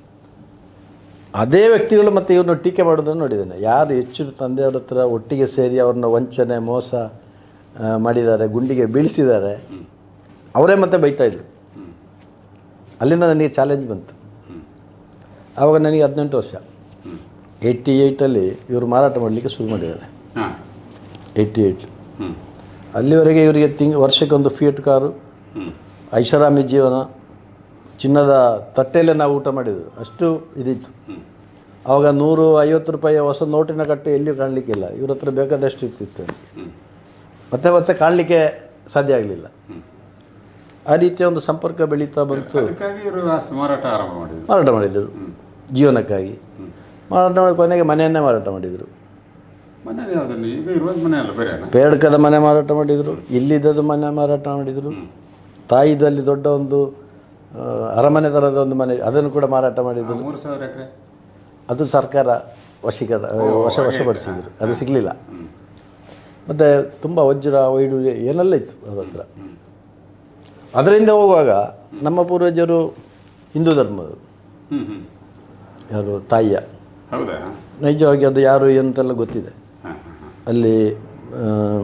ಅದೇ ವ್ಯಕ್ತಿಗಳು ಮತ್ತು ಇವ್ರನ್ನ ಟೀಕೆ ಮಾಡೋದನ್ನು ನೋಡಿದ್ದೇನೆ ಯಾರು ಹೆಚ್ಚು ತಂದೆಯವ್ರ ಹತ್ರ ಒಟ್ಟಿಗೆ ಸೇರಿ ಅವ್ರನ್ನ ವಂಚನೆ ಮೋಸ ಆ, ಮಾಡಿದ್ದಾರೆ ಗುಂಡಿಗೆ ಬೀಳಿಸಿದ್ದಾರೆ ಅವರೇ ಮತ್ತೆ ಬೈತಾಯಿದ್ರು ಹ್ಮ್ ಅಲ್ಲಿಂದ ನನಗೆ ಚಾಲೆಂಜ್ ಬಂತು ಹ್ಮ್ ಆವಾಗ ನನಗೆ ಹದಿನೆಂಟು ವರ್ಷ ಹ್ಮ್ ಏಯ್ಟಿ ಏಯ್ಟಲ್ಲಿ ಇವರು ಮಾರಾಟ ಮಾಡಲಿಕ್ಕೆ ಶುರು ಮಾಡಿದ್ದಾರೆ ಹಾಂ ಏಯ್ಟಿ ಏಯ್ಟ್ ಹ್ಮ್ ಅಲ್ಲಿವರೆಗೆ ಇವರಿಗೆ ತಿಂಗ್ ವರ್ಷಕ್ಕೊಂದು ಫಿಯಟ್ ಕಾರು ಹ್ಮ್ ಐಷಾರಾಮಿ ಜೀವನ ಚಿನ್ನದ ತಟ್ಟೆಯಲ್ಲೇ ನಾವು ಊಟ ಮಾಡಿದ್ದು ಅಷ್ಟು ಇದಿತ್ತು ಹ್ಮ್ ಆವಾಗ ನೂರು ಐವತ್ತು ರೂಪಾಯಿ ಹೊಸ ನೋಟಿನ ಕಟ್ಟು ಎಲ್ಲಿಯೂ ಕಾಣಲಿಕ್ಕಿಲ್ಲ ಇವ್ರ ಹತ್ರ ಬೇಕಾದಷ್ಟು ಇರ್ತಿತ್ತು ಹ್ಮ್. ಮತ್ತೆ ಮತ್ತೆ ಕಾಣಲಿಕ್ಕೆ ಸಾಧ್ಯ ಆಗಲಿಲ್ಲ ಆ ರೀತಿಯ ಒಂದು ಸಂಪರ್ಕ ಬೆಳೀತಾ ಬಂತು ಅದಕ್ಕಾಗಿ ಇವರು ಆ ಮಾರಾಟ ಆರಂಭ ಮಾಡಿದ್ರು ಮಾರಾಟ ಮಾಡಿದರು ಜೀವನಕ್ಕಾಗಿ ಮಾರಾಟ ಮಾಡಿ ಕೊನೆಗೆ ಮನೆಯನ್ನೇ ಮಾರಾಟ ಮಾಡಿದರು ಮನೆ ಯಾವುದನ್ನು ಈಗ ಇರುವಾಗ ಮನೆ ಅಲ್ಲ ಬೇರೆ ಪೇಡ್ಕದ ಮನೆ ಮಾರಾಟ ಮಾಡಿದರು ಇಲ್ಲಿದ್ದದ್ದು ಮನೆ ಮಾರಾಟ ಮಾಡಿದರು ತಾಯಿದಲ್ಲಿ ದೊಡ್ಡ ಒಂದು ಆ, ಅರಮನೆ ಥರದ ಒಂದು ಮನೆ ಅದನ್ನು ಕೂಡ ಮಾರಾಟ ಮಾಡಿದರು ಮೂರು ಸಾವಿರ ಎಕರೆ ಅದು ಸರ್ಕಾರ ವಶೀಕರ ವಶ ವಶಪಡಿಸಿದ್ರು ಅದು ಸಿಗಲಿಲ್ಲ ಮತ್ತು ತುಂಬ ವಜ್ರ ವೈಡೂರ್ಯ ಏನೆಲ್ಲ ಇತ್ತು ಅವ್ರ ಹತ್ರ ಅದರಿಂದ ಹೋಗುವಾಗ ನಮ್ಮ ಪೂರ್ವಜರು ಹಿಂದೂ ಧರ್ಮದವರು ಹ್ಮ್ ಹ್ಮ್ ಯಾರು ತಾಯಿಯ ಹೌದಾ ನೈಜವಾಗಿ ಅದು ಯಾರು ಎಂತೆಲ್ಲ ಗೊತ್ತಿದೆ ಹಾಂ ಹಾಂ ಹಾಂ ಅಲ್ಲಿ ಆ,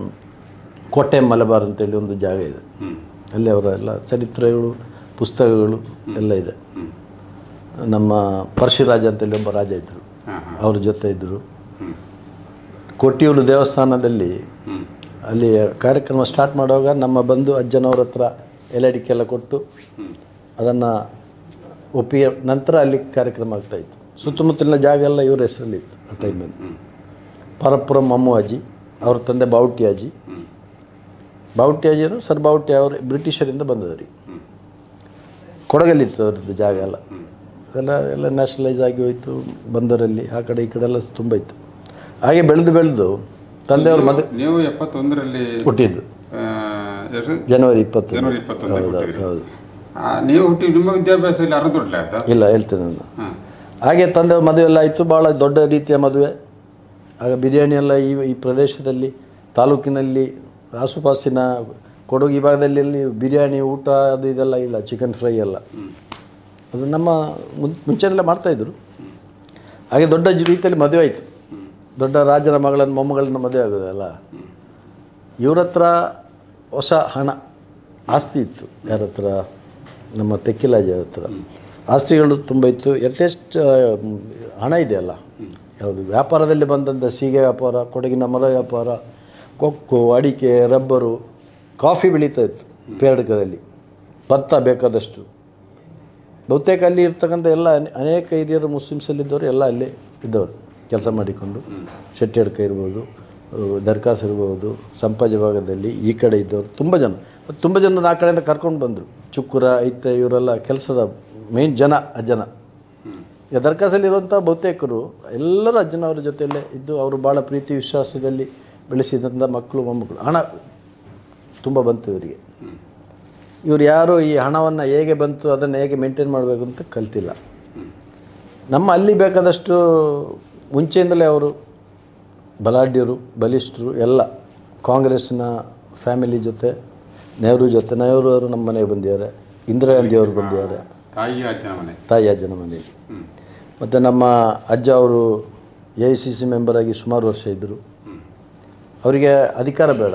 ಕೋಟೆ ಮಲಬಾರ್ ಅಂತೇಳಿ ಒಂದು ಜಾಗ ಇದೆ ಹ್ಮ್ ಅಲ್ಲಿ ಅವರ ಎಲ್ಲ ಚರಿತ್ರೆಗಳು ಪುಸ್ತಕಗಳು ಎಲ್ಲ ಇದೆ ಹ್ಮ್ ನಮ್ಮ ಪರಶುರಾಜ ಅಂತೇಳಿ ಒಬ್ಬ ರಾಜ ಇದ್ದರು ಹಾಂ ಹಾಂ ಅವ್ರ ಜೊತೆ ಇದ್ದರು ಹ್ಮ್ ಕೊಟ್ಟಿಯೂರು ದೇವಸ್ಥಾನದಲ್ಲಿ ಹ್ಮ್ ಅಲ್ಲಿ ಕಾರ್ಯಕ್ರಮ ಸ್ಟಾರ್ಟ್ ಮಾಡುವಾಗ ನಮ್ಮ ಬಂಧು ಅಜ್ಜನವ್ರ ಹತ್ರ ಎಲೆ ಅಡಿಕೆಲ್ಲ ಕೊಟ್ಟು ಹ್ಮ್ ಅದನ್ನು ಒಪ್ಪಿಗೆ ನಂತರ ಅಲ್ಲಿ ಕಾರ್ಯಕ್ರಮ ಆಗ್ತಾಯಿತ್ತು ಸುತ್ತಮುತ್ತಲಿನ ಜಾಗ ಎಲ್ಲ ಇವ್ರ ಹೆಸರಲ್ಲಿತ್ತು ಆ ಟೈಮಲ್ಲಿ ಹ್ಮ್ ಪರಪುರಂ ಅಮ್ಮು ಅಜ್ಜಿ ಅವ್ರ ತಂದೆ ಬಾವುಟಿ ಅಜ್ಜಿ ಹ್ಮ್ ಬಾವುಟಿ ಅಜ್ಜಿಯರು ಸರ್ ಬಾವುಟಿ ಅವರು ಬ್ರಿಟಿಷರಿಂದ ಬಂದವರು ಹ್ಮ್ ಕೊಡಗಲ್ಲಿತ್ತು ಅವ್ರದ್ದು ಜಾಗ ಎಲ್ಲ ಎಲ್ಲ ಎಲ್ಲ ನ್ಯಾಷನಲೈಸ್ ಆಗಿ ಹೋಯಿತು ಬಂದರಲ್ಲಿ ಆ ಕಡೆ ಈ ಕಡೆ ಎಲ್ಲ ತುಂಬ ಇತ್ತು ಹಾಗೆ ಬೆಳೆದು ಬೆಳೆದು ತಂದೆಯವ್ರ ಮದುವೆ ನೀವು ಎಪ್ಪತ್ತೊಂದರಲ್ಲಿ ಹುಟ್ಟಿದ್ದು ಆ, ಎಷ್ಟು ಜನವರಿ ಇಪ್ಪತ್ತು ಜನವರಿ ಇಪ್ಪತ್ತೊಂದು ಹೌದು ಹುಟ್ಟಿದ್ರಿ. ಹೌದು ಆ, ನೀವು ಹುಟ್ಟಿ ನಿಮ್ಮ ವಿದ್ಯಾಭ್ಯಾಸ ಇಲ್ಲಿ ಅರದೊಡ್ಲೆ ಆಯ್ತಾ ಇಲ್ಲ ಹೇಳ್ತೇನೆ ನಾನು ಹಾಂ ಹಾಗೆ ತಂದೆಯವ್ರ ಮದುವೆ ಎಲ್ಲ ಆಯಿತು ಭಾಳ ದೊಡ್ಡ ರೀತಿಯ ಮದುವೆ ಆಗ ಬಿರಿಯಾನಿ ಎಲ್ಲ ಈ ಈ ಪ್ರದೇಶದಲ್ಲಿ ತಾಲೂಕಿನಲ್ಲಿ ಆಸುಪಾಸಿನ ಕೊಡಗು ಈ ಭಾಗದಲ್ಲಿ ಅಲ್ಲಿ ಬಿರಿಯಾನಿ ಊಟ ಅದು ಇದೆಲ್ಲ ಇಲ್ಲ ಚಿಕನ್ ಫ್ರೈ ಎಲ್ಲ ಅದು ನಮ್ಮ ಮುನ್- ಮುಂಚೆನೆಲ್ಲ ಮಾಡ್ತಾಯಿದ್ರು ಹಾಗೆ ದೊಡ್ಡ ಜ- ರೀತಿಯಲ್ಲಿ ಮದುವೆ ಆಯಿತು ದೊಡ್ಡ ರಾಜನ ಮಗಳನ್ನು ಮೊಮ್ಮಗಳನ್ನ ಮದುವೆ ಆಗೋದಲ್ಲ ಇವ್ರ ಹತ್ರ ಹೊಸ ಹಣ ಆಸ್ತಿ ಇತ್ತು ಯಾರ ಹತ್ರ ನಮ್ಮ ತೆಕ್ಕಿಲಾಜಿ ಹತ್ರ ಆಸ್ತಿಗಳು ತುಂಬ ಇತ್ತು ಯಥೇಷ್ಟ ಮ್, ಹಣ ಇದೆಯಲ್ಲ ಯಾವುದು ವ್ಯಾಪಾರದಲ್ಲಿ ಬಂದಂಥ ಸೀಗೆ ವ್ಯಾಪಾರ ಕೊಡಗಿನ ಮರ ವ್ಯಾಪಾರ ಕೊಕ್ಕು ಅಡಿಕೆ ರಬ್ಬರು ಕಾಫಿ ಬೆಳೀತಾ ಇತ್ತು ಪೇರಡಕದಲ್ಲಿ ಭತ್ತ ಬೇಕಾದಷ್ಟು ಬಹುತೇಕ ಅಲ್ಲಿ ಇರ್ತಕ್ಕಂಥ ಎಲ್ಲ ಅನೆ- ಅನೇಕ ಹಿರಿಯರು ಮುಸ್ಲಿಮ್ಸಲ್ಲಿದ್ದವರು ಎಲ್ಲ ಅಲ್ಲೇ ಇದ್ದವರು ಕೆಲಸ ಮಾಡಿಕೊಂಡು ಶೆಟ್ಟಿಯಡ್ಕ ಇರ್ಬೋದು ಅಹ್, ದರ್ಕಾಸ್ ಇರ್ಬೋದು ಸಂಪಾಜಿ ಭಾಗದಲ್ಲಿ ಈ ಕಡೆ ಇದ್ದವರು ತುಂಬ ಜನ ಮತ್ತು ತುಂಬ ಜನ ಆ ಕಡೆಯಿಂದ ಕರ್ಕೊಂಡು ಬಂದರು ಚುಕ್ಕುರ ಐತೆ ಇವರೆಲ್ಲ ಕೆಲಸದ ಮೇನ್ ಜನ ಆ ಜನ ಈಗ ದರ್ಕಾಸಲ್ಲಿರುವಂಥ ಬಹುತೇಕರು ಎಲ್ಲರೂ ಅಜ್ಜನವರ ಜೊತೆಯಲ್ಲೇ ಇದ್ದು ಅವರು ಭಾಳ ಪ್ರೀತಿ ವಿಶ್ವಾಸದಲ್ಲಿ ಬೆಳೆಸಿದಂಥ ಮಕ್ಕಳು ಮೊಮ್ಮಕ್ಕಳು ಹಣ ತುಂಬ ಬಂತು ಇವರಿಗೆ ಇವರು ಯಾರು ಈ ಹಣವನ್ನು ಹೇಗೆ ಬಂತು ಅದನ್ನು ಹೇಗೆ ಮೇಂಟೈನ್ ಮಾಡಬೇಕು ಅಂತ ಕಲ್ತಿಲ್ಲ ನಮ್ಮ ಅಲ್ಲಿ ಬೇಕಾದಷ್ಟು ಮುಂಚೆಯಿಂದಲೇ ಅವರು ಬಲಾಢ್ಯರು ಬಲಿಷ್ಠರು ಎಲ್ಲ ಕಾಂಗ್ರೆಸ್ನ ಫ್ಯಾಮಿಲಿ ಜೊತೆ ನೆಹರು ಜೊತೆ ನೆಹರು ಅವರು ನಮ್ಮ ಮನೆಗೆ ಬಂದಿದ್ದಾರೆ ಇಂದಿರಾ ಗಾಂಧಿ ಅವರು ಬಂದಿದ್ದಾರೆ ತಾಯಿಯ ಅಜ್ಜನ ಮನೆ ತಾಯಿ ಅಜ್ಜನ ಮನೆಯಲ್ಲಿ ಹ್ಮ್ ಮತ್ತು ನಮ್ಮ ಅಜ್ಜ ಅವರು ಎ ಐ ಸಿ ಸಿ ಮೆಂಬರಾಗಿ ಸುಮಾರು ವರ್ಷ ಇದ್ದರು ಹ್ಮ್ ಅವರಿಗೆ ಅಧಿಕಾರ ಬೇಡ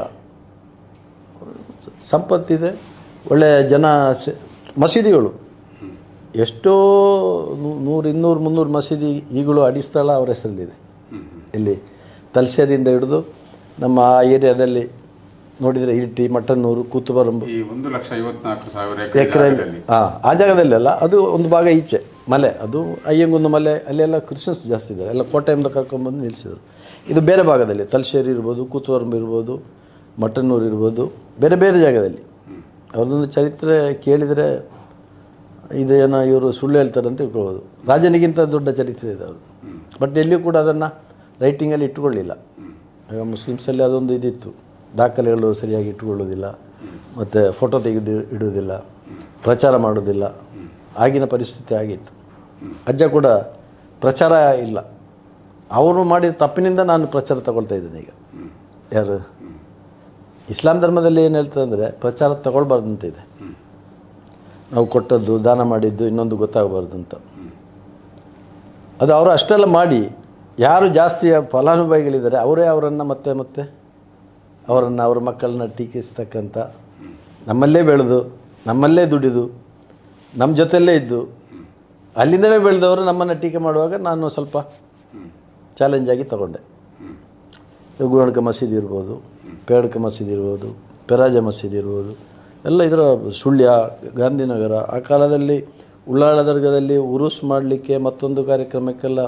ಸಂಪತ್ತಿದೆ ಒಳ್ಳೆಯ ಜನ ಸೆ- ಮಸೀದಿಗಳು ಎಷ್ಟೋ ನೂ- ನೂರು ಇನ್ನೂರು ಮುನ್ನೂರು ಮಸೀದಿ ಈಗಲೂ ಅಡಿಸ್ಥಳ ಅವರ ಹೆಸರಲ್ಲಿದೆ ಹ್ಮ್ ಇಲ್ಲಿ ತಲಸೇರಿಯಿಂದ ಹಿಡಿದು ನಮ್ಮ ಆ ಏರಿಯಾದಲ್ಲಿ ನೋಡಿದರೆ ಇರಿಟಿ ಮಟ್ಟನ್ನೂರು ಕೂತುಬರಂಬು ಈ ಒಂದು ಲಕ್ಷ ಐವತ್ನಾಲ್ಕು ಸಾವಿರ ಎಕರೆ ಎಕರೆ ಜಾಗದಲ್ಲಿ ಹಾಂ ಆ ಜಾಗದಲ್ಲಿ ಅಲ್ಲ ಅದು ಒಂದು ಭಾಗ ಈಚೆ ಮಲೆ ಅದು ಅಯ್ಯಂಗುಂದು ಮಲೆ ಅಲ್ಲೆಲ್ಲ ಕ್ರಿಶ್ಚಿಯನ್ಸ್ ಜಾಸ್ತಿ ಇದ್ದಾರೆ ಎಲ್ಲ ಕೋಟೆಯಿಂದ ಕರ್ಕೊಂಡ್ಬಂದು ನಿಲ್ಲಿಸಿದ್ರು ಇದು ಬೇರೆ ಭಾಗದಲ್ಲಿ ತಲಶೇರಿ ಇರ್ಬೋದು ಕೂತುವರಂಬು ಇರ್ಬೋದು ಮಟ್ಟನ್ನೂರು ಇರ್ಬೋದು ಬೇರೆ ಬೇರೆ ಜಾಗದಲ್ಲಿ ಅವ್ರದ್ದೊಂದು ಚರಿತ್ರೆ ಕೇಳಿದರೆ ಇದೇನೋ ಇವರು ಸುಳ್ಳು ಹೇಳ್ತಾರೆ ಅಂತ ತಿಳ್ಕೊಳ್ಬೋದು ರಾಜನಿಗಿಂತ ದೊಡ್ಡ ಚರಿತ್ರೆ ಇದೆ ಅವರು ಬಟ್ ಎಲ್ಲಿಯೂ ಕೂಡ ಅದನ್ನು ರೈಟಿಂಗಲ್ಲಿ ಇಟ್ಟುಕೊಳ್ಳಿಲ್ಲ ಈಗ ಮುಸ್ಲಿಮ್ಸಲ್ಲಿ ಅದೊಂದು ಇದಿತ್ತು ದಾಖಲೆಗಳು ಸರಿಯಾಗಿ ಇಟ್ಟುಕೊಳ್ಳೋದಿಲ್ಲ ಮತ್ತು ಫೋಟೋ ತೆಗೆದು ಇಡುವುದಿಲ್ಲ ಪ್ರಚಾರ ಮಾಡೋದಿಲ್ಲ ಆಗಿನ ಪರಿಸ್ಥಿತಿ ಆಗಿತ್ತು ಅಜ್ಜ ಕೂಡ ಪ್ರಚಾರ ಇಲ್ಲ ಅವರು ಮಾಡಿದ ತಪ್ಪಿನಿಂದ ನಾನು ಪ್ರಚಾರ ತಗೊಳ್ತಾ ಇದ್ದೇನೆ ಈಗ ಯಾರು ಇಸ್ಲಾಂ ಧರ್ಮದಲ್ಲಿ ಏನು ಹೇಳ್ತದೆ ಅಂದರೆ ಪ್ರಚಾರ ತಗೊಳ್ಬಾರ್ದು ಅಂತ ಇದೆ ನಾವು ಕೊಟ್ಟದ್ದು ದಾನ ಮಾಡಿದ್ದು ಇನ್ನೊಂದು ಗೊತ್ತಾಗಬಾರ್ದು ಅಂತ ಅದು ಅವರು ಅಷ್ಟೆಲ್ಲ ಮಾಡಿ ಯಾರು ಜಾಸ್ತಿ ಫಲಾನುಭವಿಗಳಿದ್ದಾರೆ ಅವರೇ ಅವರನ್ನು ಮತ್ತೆ ಮತ್ತೆ ಅವರನ್ನು ಅವರ ಮಕ್ಕಳನ್ನ ಟೀಕಿಸ್ತಕ್ಕಂಥ ನಮ್ಮಲ್ಲೇ ಬೆಳೆದು ನಮ್ಮಲ್ಲೇ ದುಡಿದು ನಮ್ಮ ಜೊತೆಯಲ್ಲೇ ಇದ್ದು ಅಲ್ಲಿಂದಲೇ ಬೆಳೆದವರು ನಮ್ಮನ್ನು ಟೀಕೆ ಮಾಡುವಾಗ ನಾನು ಸ್ವಲ್ಪ ಚಾಲೆಂಜ್ ಆಗಿ ತಗೊಂಡೆ ಗುಣಕ ಮಸೀದಿ ಇರ್ಬೋದು ಪೇಡಕ ಮಸೀದಿ ಇರ್ಬೋದು ಪೆರಾಜ ಮಸೀದಿ ಇರ್ಬೋದು ಎಲ್ಲ ಇದರ ಸುಳ್ಯ ಗಾಂಧಿನಗರ ಆ ಕಾಲದಲ್ಲಿ ಉಳ್ಳಾಳ ದರ್ಗದಲ್ಲಿ ಉರುಸ್ ಮಾಡಲಿಕ್ಕೆ ಮತ್ತೊಂದು ಕಾರ್ಯಕ್ರಮಕ್ಕೆಲ್ಲ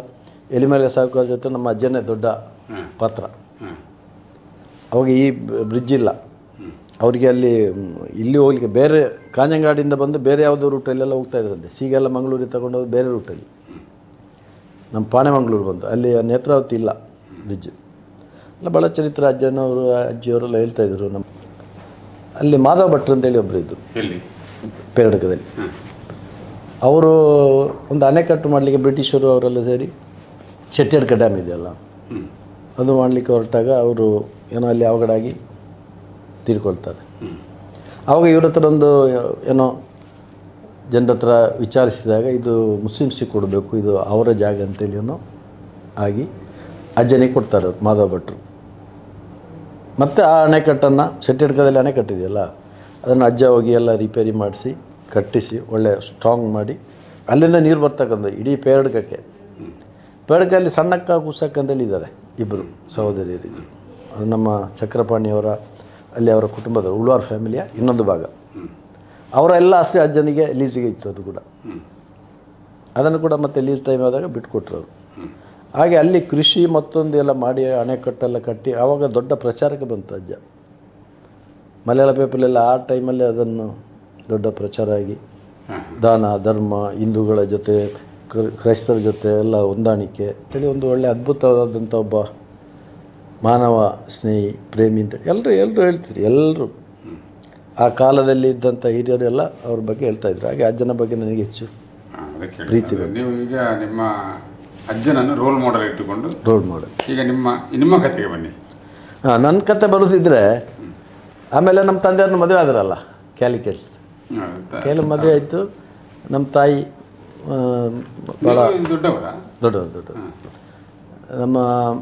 ಎಲಿಮಲೆ ಸಾವುಕಾರ ಜೊತೆ ನಮ್ಮ ಅಜ್ಜನೇ ದೊಡ್ಡ ಹಾಂ ಪಾತ್ರ ಹಾಂ ಅವಾಗ ಈ ಬ್ರಿಡ್ಜ್ ಇಲ್ಲ ಅವರಿಗೆ ಅಲ್ಲಿ ಮ್, ಇಲ್ಲಿ ಹೋಗ್ಲಿಕ್ಕೆ ಬೇರೆ ಕಾಂಜಂಗಾಡಿಂದ ಬಂದು ಬೇರೆ ಯಾವುದೋ ರೂಟಲ್ಲೆಲ್ಲ ಹೋಗ್ತಾ ಇದ್ರಂತೆ ಸೀಗೆಲ್ಲ ಮಂಗಳೂರಿಗೆ ತಗೊಂಡೋಗಿ ಬೇರೆ ರೂಟಲ್ಲಿ ನಮ್ಮ ಪಾಣೆಮಂಗ್ಳೂರು ಬಂದು ಅಲ್ಲಿ ನೇತ್ರಾವತಿ ಇಲ್ಲ ಬ್ರಿಡ್ಜ್ ಎಲ್ಲ ಭಾಳ ಚರಿತ್ರ ಅಜ್ಜನವರು ಅಜ್ಜಿಯವರೆಲ್ಲ ಹೇಳ್ತಾ ಇದ್ರು ನಮ್ಮ ಅಲ್ಲಿ ಮಾಧವ ಭಟ್ರು ಅಂತೇಳಿ ಒಬ್ಬರು ಇದ್ದರು ಎಲ್ಲಿ ಪೇರಡಕದಲ್ಲಿ ಹಾಂ ಅವರು ಒಂದು ಅಣೆಕಟ್ಟು ಮಾಡಲಿಕ್ಕೆ ಬ್ರಿಟಿಷರು ಅವರೆಲ್ಲ ಸೇರಿ ಶೆಟ್ಟಿಯಡ್ಕ ಡ್ಯಾಮ್ ಇದೆಯಲ್ಲ ಹ್ಞೂ ಅದು ಮಾಡಲಿಕ್ಕೆ ಹೊರಟಾಗ ಅವರು ಏನೋ ಅಲ್ಲಿ ಅವಘಡಾಗಿ ತೀರ್ಕೊಳ್ತಾರೆ ಹ್ಞೂ ಆವಾಗ ಇವ್ರ ಹತ್ರ ಒಂದು ಏನೋ ಜನರ ಹತ್ರ ವಿಚಾರಿಸಿದಾಗ ಇದು ಮುಸ್ಲಿಮ್ಸಿಗೆ ಕೊಡಬೇಕು ಇದು ಅವರ ಜಾಗ ಅಂತೇಳಿ ಏನೋ ಆಗಿ ಅಜ್ಜನಿಗೆ ಕೊಡ್ತಾರೆ ಅವ್ರು, ಮಾಧವ ಭಟ್ರು ಮತ್ತು ಆ ಅಣೆಕಟ್ಟನ್ನು ಶೆಟ್ಟಿಡ್ಕದಲ್ಲಿ ಅಣೆಕಟ್ಟಿದೆಯಲ್ಲ ಅದನ್ನು ಅಜ್ಜ ಹೋಗಿ ಎಲ್ಲ ರಿಪೇರಿ ಮಾಡಿಸಿ ಕಟ್ಟಿಸಿ ಒಳ್ಳೆ ಸ್ಟ್ರಾಂಗ್ ಮಾಡಿ ಅಲ್ಲಿಂದ ನೀರು ಬರ್ತಕ್ಕಂಥ ಇಡೀ ಪೇರಡ್ಕಕ್ಕೆ ಪೇರಡ್ಕಲ್ಲಿ ಸಣ್ಣಕ್ಕ ಕುಸಕ್ಕ ಅಂತೇಳಿ ಇದ್ದಾರೆ ಇಬ್ಬರು ಸಹೋದರಿಯರಿದ್ದರು ಅದು ನಮ್ಮ ಚಕ್ರಪಾಣಿಯವರ ಅಲ್ಲಿ ಅವರ ಕುಟುಂಬದ ಉಳ್ವಾರ್ ಫ್ಯಾಮಿಲಿಯ ಇನ್ನೊಂದು ಭಾಗ ಅವರ ಎಲ್ಲ ಆಸ್ತಿ ಅಜ್ಜನಿಗೆ ಲೀಸಿಗೆ ಇತ್ತು ಅದು ಕೂಡ ಹ್ಞೂ ಅದನ್ನು ಕೂಡ ಮತ್ತೆ ಲೀಸ್ ಟೈಮ್ ಆದಾಗ ಬಿಟ್ಕೊಟ್ರು ಅವರು ಹಾಗೆ ಅಲ್ಲಿ ಕೃಷಿ ಮತ್ತೊಂದು ಎಲ್ಲ ಮಾಡಿ ಅಣೆಕಟ್ಟೆಲ್ಲ ಕಟ್ಟಿ ಆವಾಗ ದೊಡ್ಡ ಪ್ರಚಾರಕ್ಕೆ ಬಂತು ಅಜ್ಜ ಮಲಯಾಳ ಪೇಪರ್ಲೆಲ್ಲ ಆ ಟೈಮಲ್ಲಿ ಅದನ್ನು ದೊಡ್ಡ ಪ್ರಚಾರ ಆಗಿ ಹಾಂ ದಾನ ಧರ್ಮ ಹಿಂದೂಗಳ ಜೊತೆ ಕ್ರ- ಕ್ರೈಸ್ತರ ಜೊತೆ ಎಲ್ಲ ಹೊಂದಾಣಿಕೆ ಅಂತೇಳಿ ಒಂದು ಒಳ್ಳೆ ಅದ್ಭುತವಾದಂಥ ಒಬ್ಬ ಮಾನವ ಸ್ನೇಹಿ ಪ್ರೇಮಿ ಅಂತೇಳಿ ಎಲ್ಲರೂ ಎಲ್ಲರೂ ಹೇಳ್ತೀರಿ ಎಲ್ಲರೂ ಆ ಕಾಲದಲ್ಲಿ ಇದ್ದಂಥ ಹಿರಿಯರೆಲ್ಲ ಅವ್ರ ಬಗ್ಗೆ ಹೇಳ್ತಾ ಇದ್ರು ಹಾಗೆ ಅಜ್ಜನ ಬಗ್ಗೆ ನನಗೆ ಹೆಚ್ಚು ಹಾಂ ಅದಕ್ಕೆ ಪ್ರೀತಿ ಹೇಳಿದ್ದು. ನೀವು ಈಗ ನಿಮ್ಮ ಅಜ್ಜನನ್ನು ರೋಲ್ ಮಾಡೆಲ್ ಇಟ್ಟುಕೊಂಡು ರೋಡ್ ಮಾಡೋದು ಈಗ ನಿಮ್ಮ ನಿಮ್ಮ ಕಥೆಗೆ ಬನ್ನಿ ಹಾಂ ನನ್ನ ಕತೆ ಬರೋದಿದ್ರೆ ಆಮೇಲೆ ನಮ್ಮ ತಂದೆಯವ್ರನ್ನ ಮದುವೆ ಆದ್ರಲ್ಲ ಕ್ಯಾಲಿಕೇಟ್ ಹೌದಾ? ಕೆಲವು ಮದುವೆ ಆಯಿತು ನಮ್ಮ ತಾಯಿ ಆ, ಭಾಳ ನೀವು ದೊಡ್ಡವರ ದೊಡ್ಡವರು ದೊಡ್ಡವರು ನಮ್ಮ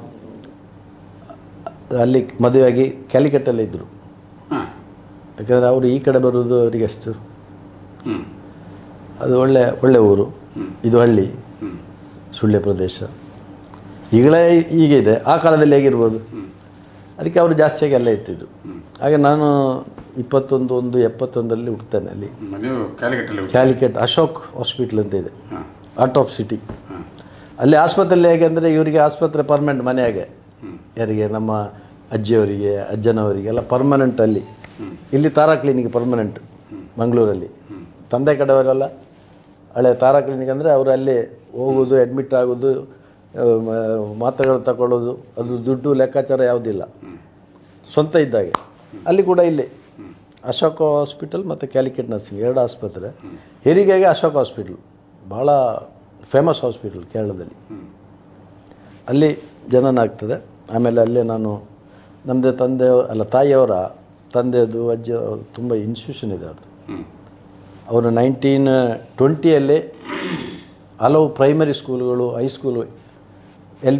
ಅಲ್ಲಿ ಮದುವೆಯಾಗಿ ಕ್ಯಾಲಿಕಟ್ಟಲ್ಲೇ ಇದ್ದರು ಹಾಂ ಯಾಕಂದರೆ ಅವರು ಈ ಕಡೆ ಬರೋದು ಅವರಿಗೆ ಅಷ್ಟು ಹ್ಞೂ ಅದು ಒಳ್ಳೆ ಒಳ್ಳೆ ಊರು ಇದು ಹಳ್ಳಿ ಹ್ಞೂ ಸುಳ್ಯ ಪ್ರದೇಶ ಈಗಲೇ ಹೀಗೆ ಇದೆ ಆ ಕಾಲದಲ್ಲಿ ಹೇಗಿರ್ಬೋದು ಅದಕ್ಕೆ ಅವರು ಜಾಸ್ತಿಯಾಗಿ ಅಲ್ಲೇ ಇರ್ತಿದ್ರು ಹಾಗೆ ನಾನು ಇಪ್ಪತ್ತೊಂದು ಒಂದು ಎಪ್ಪತ್ತೊಂದರಲ್ಲಿ ಹುಡ್ತೇನೆ ಅಲ್ಲಿ ಹ್ಮ್, ನೀವು ಕ್ಯಾಲಿಕಟ್ಟಲ್ಲಿ ಕ್ಯಾಲಿಕಟ್ ಅಶೋಕ್ ಹಾಸ್ಪಿಟ್ಲ್ ಅಂತ ಇದೆ ಹಾಂ ಆರ್ಟ್ ಆಫ್ ಸಿಟಿ ಹಾಂ ಅಲ್ಲಿ ಆಸ್ಪತ್ರೆಯಲ್ಲಿ ಹೇಗೆ ಅಂದರೆ ಇವರಿಗೆ ಆಸ್ಪತ್ರೆ ಪರ್ಮನೆಂಟ್ ಮನೆಯಾಗೆ ಯಾರಿಗೆ ನಮ್ಮ ಅಜ್ಜಿಯವರಿಗೆ ಅಜ್ಜನವರಿಗೆ ಎಲ್ಲ ಪರ್ಮನೆಂಟ್ ಅಲ್ಲಿ ಇಲ್ಲಿ ತಾರಾ ಕ್ಲಿನಿಕ್ ಪರ್ಮನೆಂಟ್ ಮಂಗಳೂರಲ್ಲಿ ತಂದೆ ಕಡೆಯವರೆಲ್ಲ ಹಳೆ ತಾರಾ ಕ್ಲಿನಿಕ್ ಅಂದರೆ ಅವರು ಅಲ್ಲಿ ಹೋಗೋದು ಅಡ್ಮಿಟ್ ಆಗೋದು ಆ, ಮ- ಮಾತ್ರೆಗಳು ತಗೊಳ್ಳೋದು ಅದು ದುಡ್ಡು ಲೆಕ್ಕಾಚಾರ ಯಾವುದಿಲ್ಲ ಸ್ವಂತ ಇದ್ದಾಗೆ ಅಲ್ಲಿ ಕೂಡ ಇಲ್ಲಿ ಅಶೋಕ ಹಾಸ್ಪಿಟಲ್ ಮತ್ತು ಕ್ಯಾಲಿಕೇಟ್ ನರ್ಸಿಂಗ್ ಎರಡು ಆಸ್ಪತ್ರೆ ಹೆರಿಗೆಗೆ ಅಶೋಕ್ ಹಾಸ್ಪಿಟ್ಲ್ ಭಾಳ ಫೇಮಸ್ ಹಾಸ್ಪಿಟಲ್ ಕೇರಳದಲ್ಲಿ ಅಲ್ಲಿ ಜನನ ಆಗ್ತದೆ ಆಮೇಲೆ ಅಲ್ಲೇ ನಾನು ನಮ್ಮದೇ ತಂದೆ ಅಲ್ಲ ತಾಯಿಯವರ ತಂದೆದು ಅಜ್ಜಿ ಅವ್ರು ತುಂಬ ಇನ್ಸ್ಟಿಟ್ಯೂಷನ್ ಇದೆ ಅವ್ರದ್ದು ಹ್ಞೂ ಅವರು ನೈನ್ಟೀನ್ ಟ್ವೆಂಟಿಯಲ್ಲಿ ಹಲವು ಪ್ರೈಮರಿ ಸ್ಕೂಲ್ಗಳು high school L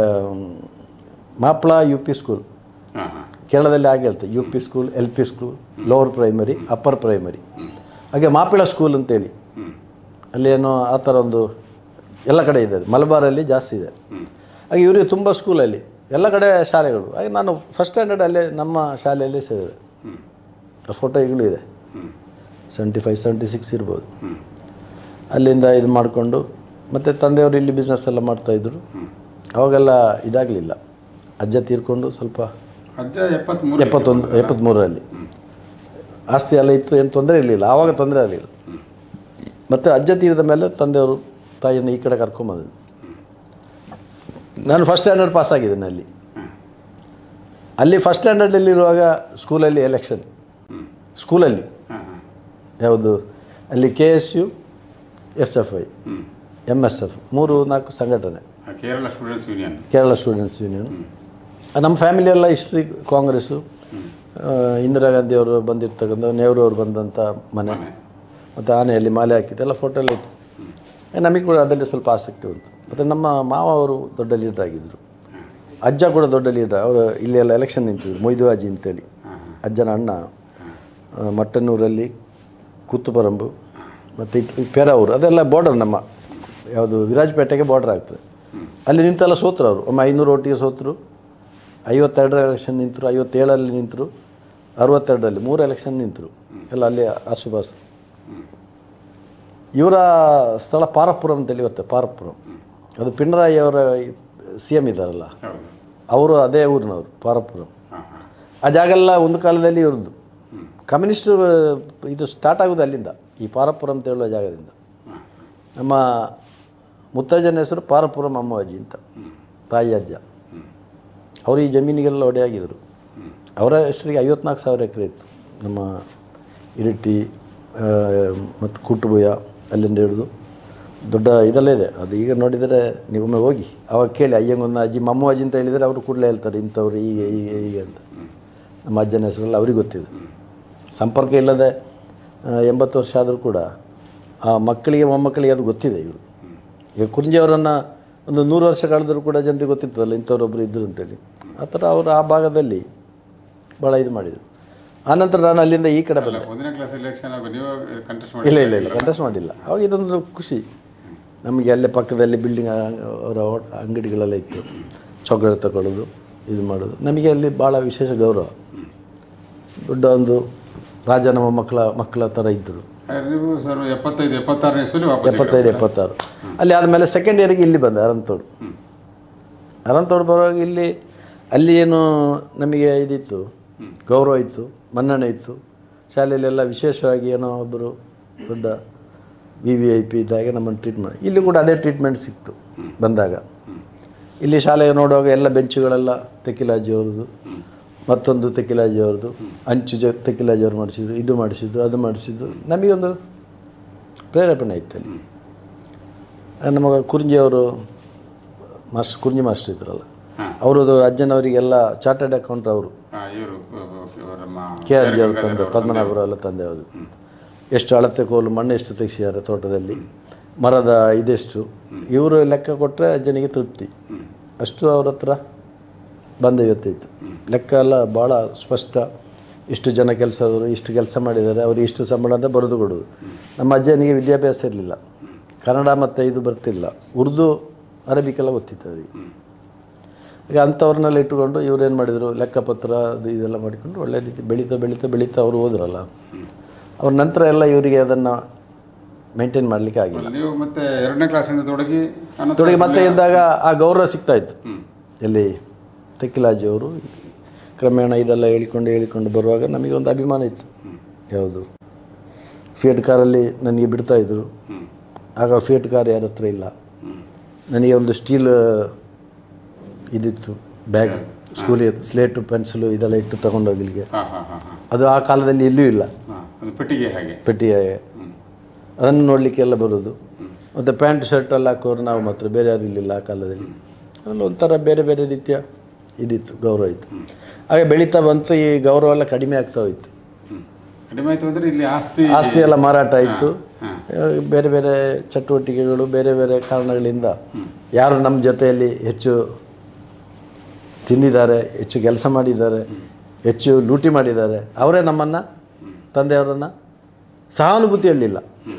Mappila U P school ಹಾಂ ಹಾಂ ಕೇರಳದಲ್ಲಿ ಹಾಗೆ ಹೇಳ್ತಾರೆ U P school L P school lower primary upper primary ಹಾಗೆ ಮಾಪಿಳ ಸ್ಕೂಲ್ ಅಂತೇಳಿ ಹ್ಞೂ ಅಲ್ಲೇನೋ ಆ ಥರ ಒಂದು ಎಲ್ಲ ಕಡೆ ಇದೆ ಅದು. ಮಲಬಾರಲ್ಲಿ ಜಾಸ್ತಿ ಇದೆ ಹಾಗೆ ಇವರಿಗೆ ತುಂಬ ಸ್ಕೂಲಲ್ಲಿ ಎಲ್ಲ ಕಡೆ ಶಾಲೆಗಳು ಹಾಗೆ ನಾನು ಫಸ್ಟ್ ಸ್ಟ್ಯಾಂಡರ್ಡ್ ಅಲ್ಲೇ ನಮ್ಮ ಶಾಲೆಯಲ್ಲೇ ಸೇರಿದೆ ಆ ಫೋಟೋ ಈಗಲೂ ಇದೆ ಸೆವೆಂಟಿ ಫೈವ್ ಸೆವೆಂಟಿ ಸಿಕ್ಸ್ ಇರ್ಬೋದು ಅಲ್ಲಿಂದ ಇದು ಮಾಡಿಕೊಂಡು ಮತ್ತು ತಂದೆಯವರು ಇಲ್ಲಿ ಬಿಸ್ನೆಸ್ ಎಲ್ಲ ಮಾಡ್ತಾಯಿದ್ರು ಅವಾಗೆಲ್ಲ ಇದಾಗಲಿಲ್ಲ ಅಜ್ಜ ತೀರ್ಕೊಂಡು ಸ್ವಲ್ಪ ಅಜ್ಜ ಎಪ್ಪತ್ತ್ಮೂರು ಎಪ್ಪತ್ತೊಂದು ಎಪ್ಪತ್ತ್ಮೂರರಲ್ಲಿ ಆಸ್ತಿ ಎಲ್ಲ ಇತ್ತು ಏನು ತೊಂದರೆ ಇರಲಿಲ್ಲ ಆವಾಗ ತೊಂದರೆ ಆಗಲಿಲ್ಲ ಮತ್ತು ಅಜ್ಜ ತೀರಿದ ಮೇಲೆ ತಂದೆಯವರು ತಾಯಿಯನ್ನು ಈ ಕಡೆ ಕರ್ಕೊಂಬಂದರು ನಾನು ಫಸ್ಟ್ ಸ್ಟ್ಯಾಂಡರ್ಡ್ ಪಾಸ್ ಆಗಿದ್ದೇನೆ ಅಲ್ಲಿ ಅಲ್ಲಿ ಫಸ್ಟ್ ಸ್ಟ್ಯಾಂಡರ್ಡಲ್ಲಿರುವಾಗ ಸ್ಕೂಲಲ್ಲಿ ಎಲೆಕ್ಷನ್ ಸ್ಕೂಲಲ್ಲಿ ಹಾಂ ಹಾಂ ಯಾವುದು ಅಲ್ಲಿ K S U S F I ಹ್ಞೂ ಎಮ್ ಎಸ್ ಎಫ್ ಮೂರು ನಾಲ್ಕು ಸಂಘಟನೆ Kerala Students Union Kerala Students Union ನಮ್ಮ ಫ್ಯಾಮಿಲಿ ಎಲ್ಲ ಹಿಸ್ಟ್ರಿ ಕಾಂಗ್ರೆಸ್ಸು ಆ, ಇಂದಿರಾ ಗಾಂಧಿ ಅವರು ಬಂದಿರ್ತಕ್ಕಂಥ ನೆಹರು ಅವರು ಬಂದಂಥ ಮನೆ ಮತ್ತು ಆನೆಯಲ್ಲಿ ಮಾಲೆ ಹಾಕಿದ್ದೆಲ್ಲ ಫೋಟೋ ಎಲ್ಲ ಇತ್ತು ಏ, ನಮಗೆ ಕೂಡ ಅದರಲ್ಲಿ ಸ್ವಲ್ಪ ಆಸಕ್ತಿ ಉಂಟು ಮತ್ತು ನಮ್ಮ ಮಾವ ಅವರು ದೊಡ್ಡ ಲೀಡರ್ ಆಗಿದ್ದರು ಅಜ್ಜ ಕೂಡ ದೊಡ್ಡ ಲೀಡರ್ ಅವರು ಇಲ್ಲಿ ಎಲ್ಲ ಎಲೆಕ್ಷನ್ ನಿಂತಿದ್ರು ಮೊಯ್ದುವಾಜಿ ಅಂತೇಳಿ ಅಜ್ಜನ ಅಣ್ಣ ಆ, ಮಟ್ಟನ್ನೂರಲ್ಲಿ ಕೂತುಪರಂಬು ಮತ್ತು ಪೇರಾವೂರು ಅದೆಲ್ಲ ಬಾರ್ಡರ್ ನಮ್ಮ ಯಾವುದು ವಿರಾಜಪೇಟೆಗೆ ಬಾರ್ಡರ್ ಆಗ್ತದೆ ಅಲ್ಲಿ ನಿಂತೆಲ್ಲ ಸೋತರು ಅವರು ಒಮ್ಮೆ ಐನೂರು ಒಟ್ಟಿಗೆ ಸೋತರು ಐವತ್ತೆರಡರ ಎಲೆಕ್ಷನ್ ನಿಂತರು ಐವತ್ತೇಳರಲ್ಲಿ ನಿಂತರು ಅರವತ್ತೆರಡರಲ್ಲಿ ಮೂರು ಎಲೆಕ್ಷನ್ ನಿಂತರು ಎಲ್ಲ ಅಲ್ಲಿ ಆಸುಪಾಸು ಇವರ ಸ್ಥಳ ಪಾರಪುರಂ ಅಂತೇಳಿ ಬರ್ತದೆ ಪಾರಪುರಂ ಅದು ಪಿಣರಾಯಿ ಅವರ ಸಿ ಎಮ್ ಇದ್ದಾರಲ್ಲ ಹೌದು ಅವರು ಅದೇ ಊರಿನವರು ಪಾರಪುರಂ ಹಾಂ ಹಾಂ ಆ ಜಾಗ ಎಲ್ಲ ಒಂದು ಕಾಲದಲ್ಲಿ ಇವ್ರದ್ದು ಹ್ಮ್. ಕಮ್ಯುನಿಸ್ಟ್ ಇದು ಸ್ಟಾರ್ಟ್ ಆಗೋದು ಅಲ್ಲಿಂದ ಈ ಪಾರಪುರಂ ಅಂತ ಹೇಳುವ ಜಾಗದಿಂದ ಹಾಂ ನಮ್ಮ ಮುತ್ತಜ್ಜನ ಹೆಸರು ಪಾರಪುರಂ ಅಮ್ಮಾಜಿ ಅಂತ ಹ್ಞೂ ತಾಯಿ ಅಜ್ಜ ಹ್ಞೂ ಅವರು ಈ ಜಮೀನಿಗೆಲ್ಲ ಒಡೆಯಾಗಿದ್ದರು ಹ್ಞೂ ಅವರ ಹೆಸರಿಗೆ ಐವತ್ನಾಲ್ಕು ಸಾವಿರ ಎಕರೆ ಇತ್ತು ನಮ್ಮ ಇರಿಟಿ ಮತ್ತು ಕುಟ್ಟುಬುಯ ಅಲ್ಲಿಂದ ಹಿಡಿದು ದೊಡ್ಡ ಇದೆಲ್ಲ ಇದೆ ಅದು ಈಗ ನೋಡಿದರೆ ನೀವೊಮ್ಮೆ ಹೋಗಿ ಅವಾಗ ಕೇಳಿ ಅಯ್ಯಂಗೊಂದು ಅಜ್ಜಿ ಮಮ್ಮು ಅಜ್ಜಿ ಅಂತ ಹೇಳಿದರೆ ಅವರು ಕೂಡಲೇ ಹೇಳ್ತಾರೆ ಇಂಥವ್ರು ಹೀಗೆ ಹೀಗೆ ಹೀಗೆ ಅಂತ ನಮ್ಮ ಅಜ್ಜನ ಹೆಸರೆಲ್ಲ ಅವ್ರಿಗೆ ಗೊತ್ತಿದೆ ಸಂಪರ್ಕ ಇಲ್ಲದೆ ಆ, ಎಂಬತ್ತು ವರ್ಷ ಆದರೂ ಕೂಡ ಆ ಮಕ್ಕಳಿಗೆ ಮೊಮ್ಮಕ್ಕಳಿಗೆ ಅದು ಗೊತ್ತಿದೆ ಇವರು ಈಗ ಕುಂಜಿಯವರನ್ನು ಒಂದು ನೂರು ವರ್ಷ ಕಳೆದರೂ ಕೂಡ ಜನರಿಗೆ ಗೊತ್ತಿರ್ತದಲ್ಲ ಇಂಥವ್ರೊಬ್ಬರು ಇದ್ದರು ಅಂತೇಳಿ ಆ ಥರ ಅವರು ಆ ಭಾಗದಲ್ಲಿ ಭಾಳ ಇದು ಮಾಡಿದರು ಆನಂತರ ನಾನು ಅಲ್ಲಿಂದ ಈ ಕಡೆ ಬಂದೆ ಅಲ್ಲ ಒಂದನೇ ಕ್ಲಾಸ್ ಎಲೆಕ್ಷನ್ ಆಗ ನೀವು ಕಂಟೆಸ್ಟ್ ಇಲ್ಲ ಮಾಡಿ ಇಲ್ಲ ಇಲ್ಲ ಕಂಟೆಸ್ಟ್ ಮಾಡಿಲ್ಲ ಅವಾಗ ಇದೊಂದು ಖುಷಿ ನಮಗೆ ಅಲ್ಲೇ ಪಕ್ಕದಲ್ಲಿ ಬಿಲ್ಡಿಂಗ್ ಅವರ ಹೋಟ್- ಅಂಗಡಿಗಳೆಲ್ಲ ಇತ್ತು ಚಾಕ್ಲೇಟ್ ತಗೊಳ್ಳೋದು ಇದು ಮಾಡೋದು ನಮಗೆ ಅಲ್ಲಿ ಭಾಳ ವಿಶೇಷ ಗೌರವ ದೊಡ್ಡ ಒಂದು ರಾಜ ನಮ್ಮ ಮಕ್ಕಳ ಮಕ್ಕಳ ಥರ ಇದ್ದರು ನೀವು ಸರ್ ಎಪ್ಪತ್ತೈದು ಎಪ್ಪತ್ತಾರನೇ ಇಸ್ವಿಲಿ ವಾಪಸ್ ಎಪ್ಪತ್ತೈದು ಎಪ್ಪತ್ತಾರು ಅಲ್ಲಿ ಆದಮೇಲೆ ಸೆಕೆಂಡ್ ಇಯರ್ಗೆ ಇಲ್ಲಿ ಬಂದೆ ಅರಂತೋಡು ಹ್ಮ್. ಅರಂತೋಡು ಬರುವಾಗ ಇಲ್ಲಿ ಅಲ್ಲಿ ಏನು ನಮಗೆ ಇದಿತ್ತು ಗೌರವ ಇತ್ತು ಮನ್ನಣೆ ಇತ್ತು ಶಾಲೆಯಲ್ಲೆಲ್ಲ ವಿಶೇಷವಾಗಿ ಏನೋ ಒಬ್ಬರು ದೊಡ್ಡ ವಿ ವಿ ಐ ಪಿ ಇದ್ದಾಗ ನಮ್ಮನ್ನು ಟ್ರೀಟ್ಮೆಂಟ್ ಇಲ್ಲಿ ಕೂಡ ಅದೇ ಟ್ರೀಟ್ಮೆಂಟ್ ಸಿಕ್ತು ಬಂದಾಗ ಇಲ್ಲಿ ಶಾಲೆಗೆ ನೋಡುವಾಗ ಎಲ್ಲ ಬೆಂಚುಗಳೆಲ್ಲ ತೆಕ್ಕಿಲಾಜಿ ಅವ್ರದ್ದು ಮತ್ತೊಂದು ತೆಕ್ಕಿಲಾಜಿ ಅವ್ರದ್ದು ಅಂಚು ಜ ತೆಕ್ಕಿಲಾಜಿ ಅವ್ರು ಮಾಡಿಸಿದ್ದು ಇದು ಮಾಡಿಸಿದ್ದು ಅದು ಮಾಡಿಸಿದ್ದು ನಮಗೊಂದು ಪ್ರೇರೇಪಣೆ ಇತ್ತು ಅಲ್ಲಿ ಆ, ನಮ್ಮ ಕುರ್ಜಿ ಅವರು ಮಾಸ್ಟರ್ ಕುರ್ಜಿ ಮಾಸ್ಟರ್ ಇದ್ರಲ್ಲ ಹಾಂ. ಅವರದು ಅಜ್ಜನವರಿಗೆಲ್ಲ ಚಾರ್ಟರ್ಡ್ ಅಕೌಂಟ್ ಅವರು ಇವರು ನಮ್ಮ ಕೆ ಆರ್ ಜಿ ಅವ್ರ ತಂದೆ ಪದ್ಮನಾಭರು ಎಲ್ಲ ತಂದೆ ಅವರು ಎಷ್ಟು ಅಳತೆ ಕೋಲು ಮಣ್ಣು ಎಷ್ಟು ತೆಗೆಸಿದ್ದಾರೆ ತೋಟದಲ್ಲಿ ಮರದ ಇದೆಷ್ಟು ಇವರು ಲೆಕ್ಕ ಕೊಟ್ಟರೆ ಅಜ್ಜನಿಗೆ ತೃಪ್ತಿ ಅಷ್ಟು ಅವ್ರ ಹತ್ರ ಬಾಂಧವ್ಯತೆ ಇತ್ತು ಲೆಕ್ಕ ಎಲ್ಲ ಭಾಳ ಸ್ಪಷ್ಟ ಇಷ್ಟು ಜನ ಕೆಲಸದವರು ಇಷ್ಟು ಕೆಲಸ ಮಾಡಿದ್ದಾರೆ ಅವ್ರಿಗೆ ಇಷ್ಟು ಸಂಬಳ ಅಂತ ಬರೆದು ಕೊಡೋದು ನಮ್ಮ ಅಜ್ಜನಿಗೆ ವಿದ್ಯಾಭ್ಯಾಸ ಇರಲಿಲ್ಲ ಕನ್ನಡ ಮತ್ತು ಇದು ಬರ್ತಿಲ್ಲ ಉರ್ದು ಅರಬಿಕೆಲ್ಲ ಗೊತ್ತಿತ್ತು ಅವರಿಗೆ ಈಗ ಅಂಥವ್ರನ್ನೆಲ್ಲ ಇಟ್ಟುಕೊಂಡು ಇವ್ರು ಏನು ಮಾಡಿದರು ಲೆಕ್ಕಪತ್ರ ಅದು ಇದೆಲ್ಲ ಮಾಡಿಕೊಂಡು ಒಳ್ಳೆ ರೀತಿ ಬೆಳೀತಾ ಬೆಳೀತಾ ಬೆಳೀತಾ ಅವರು ಹೋದ್ರಲ್ಲ ಅವ್ರ ನಂತರ ಎಲ್ಲ ಇವರಿಗೆ ಅದನ್ನು ಮೇಂಟೈನ್ ಮಾಡಲಿಕ್ಕೆ ಆಗಿಲ್ಲ ನೀವು ಮತ್ತೆ ಎರಡನೇ ಕ್ಲಾಸಿಂದ ತೊಡಗಿ ಅನಂತರ ತೊಡಗಿ ಮತ್ತೆ ಇದ್ದಾಗ ಆ ಗೌರವ ಸಿಗ್ತಾ ಇತ್ತು ಹ್ಮ್. ಎಲ್ಲಿ ತೆಕ್ಕಿಲಾಜಿ ಅವರು ಕ್ರಮೇಣ ಇದೆಲ್ಲ ಹೇಳಿಕೊಂಡು ಹೇಳಿಕೊಂಡು ಬರುವಾಗ ನಮಗೆ ಒಂದು ಅಭಿಮಾನ ಇತ್ತು ಯಾವುದು ಫಿಯಟ್ ಕಾರಲ್ಲಿ ನನಗೆ ಬಿಡ್ತಾ ಇದ್ರು ಹ್ಮ್. ಆಗ ಫಿಯಟ್ ಕಾರ್ ಯಾರ ಹತ್ರ ಇಲ್ಲ ಹ್ಮ್. ನನಗೆ ಒಂದು ಸ್ಟೀಲ್ ಇದಿತ್ತು ಬ್ಯಾಗ್ ಸ್ಕೂಲಿಗೆ ಸ್ಲೇಟು ಪೆನ್ಸಿಲು ಇದೆಲ್ಲ ಇಟ್ಟು ತಗೊಂಡೋಗ್ಲಿಕ್ಕೆ ಹಾಂ ಹಾಂ ಹಾಂ ಹಾಂ ಅದು ಆ ಕಾಲದಲ್ಲಿ ಎಲ್ಲೂ ಇಲ್ಲ ಹಾಂ ಒಂದು ಪೆಟ್ಟಿಗೆ ಹಾಗೆ ಪೆಟ್ಟಿಗೆ ಹ್ಮ್. ಅದನ್ನು ನೋಡಲಿಕ್ಕೆಲ್ಲ ಬರೋದು ಮತ್ತು ಪ್ಯಾಂಟ್ ಶರ್ಟ್ ಎಲ್ಲ ಹಾಕೋರು ನಾವು ಮಾತ್ರ ಬೇರೆ ಯಾರು ಇರಲಿಲ್ಲ ಆ ಕಾಲದಲ್ಲಿ ಅದರಲ್ಲಿ ಒಂಥರ ಬೇರೆ ಬೇರೆ ರೀತಿಯ ಇದಿತ್ತು ಗೌರವ ಇತ್ತು ಹಾಗೆ ಬೆಳೀತಾ ಬಂತು ಈ ಗೌರವ ಎಲ್ಲ ಕಡಿಮೆ ಆಗ್ತಾ ಹೋಯಿತು ಹ್ಮ್. ಕಡಿಮೆ ಆಯ್ತು ಅಂದರೆ ಇಲ್ಲಿ ಆಸ್ತಿ ಆಸ್ತಿ ಎಲ್ಲ ಮಾರಾಟ ಆಯಿತು ಹಾಂ ಬೇರೆ ಬೇರೆ ಚಟುವಟಿಕೆಗಳು ಬೇರೆ ಬೇರೆ ಕಾರಣಗಳಿಂದ ಯಾರು ನಮ್ಮ ಜೊತೆಯಲ್ಲಿ ಹೆಚ್ಚು ತಿಂದಿದ್ದಾರೆ ಹೆಚ್ಚು ಕೆಲಸ ಮಾಡಿದ್ದಾರೆ ಹೆಚ್ಚು ಲೂಟಿ ಮಾಡಿದ್ದಾರೆ ಅವರೇ ನಮ್ಮನ್ನು ತಂದೆಯವರನ್ನು ಸಹಾನುಭೂತಿ ಹೇಳಲಿಲ್ಲ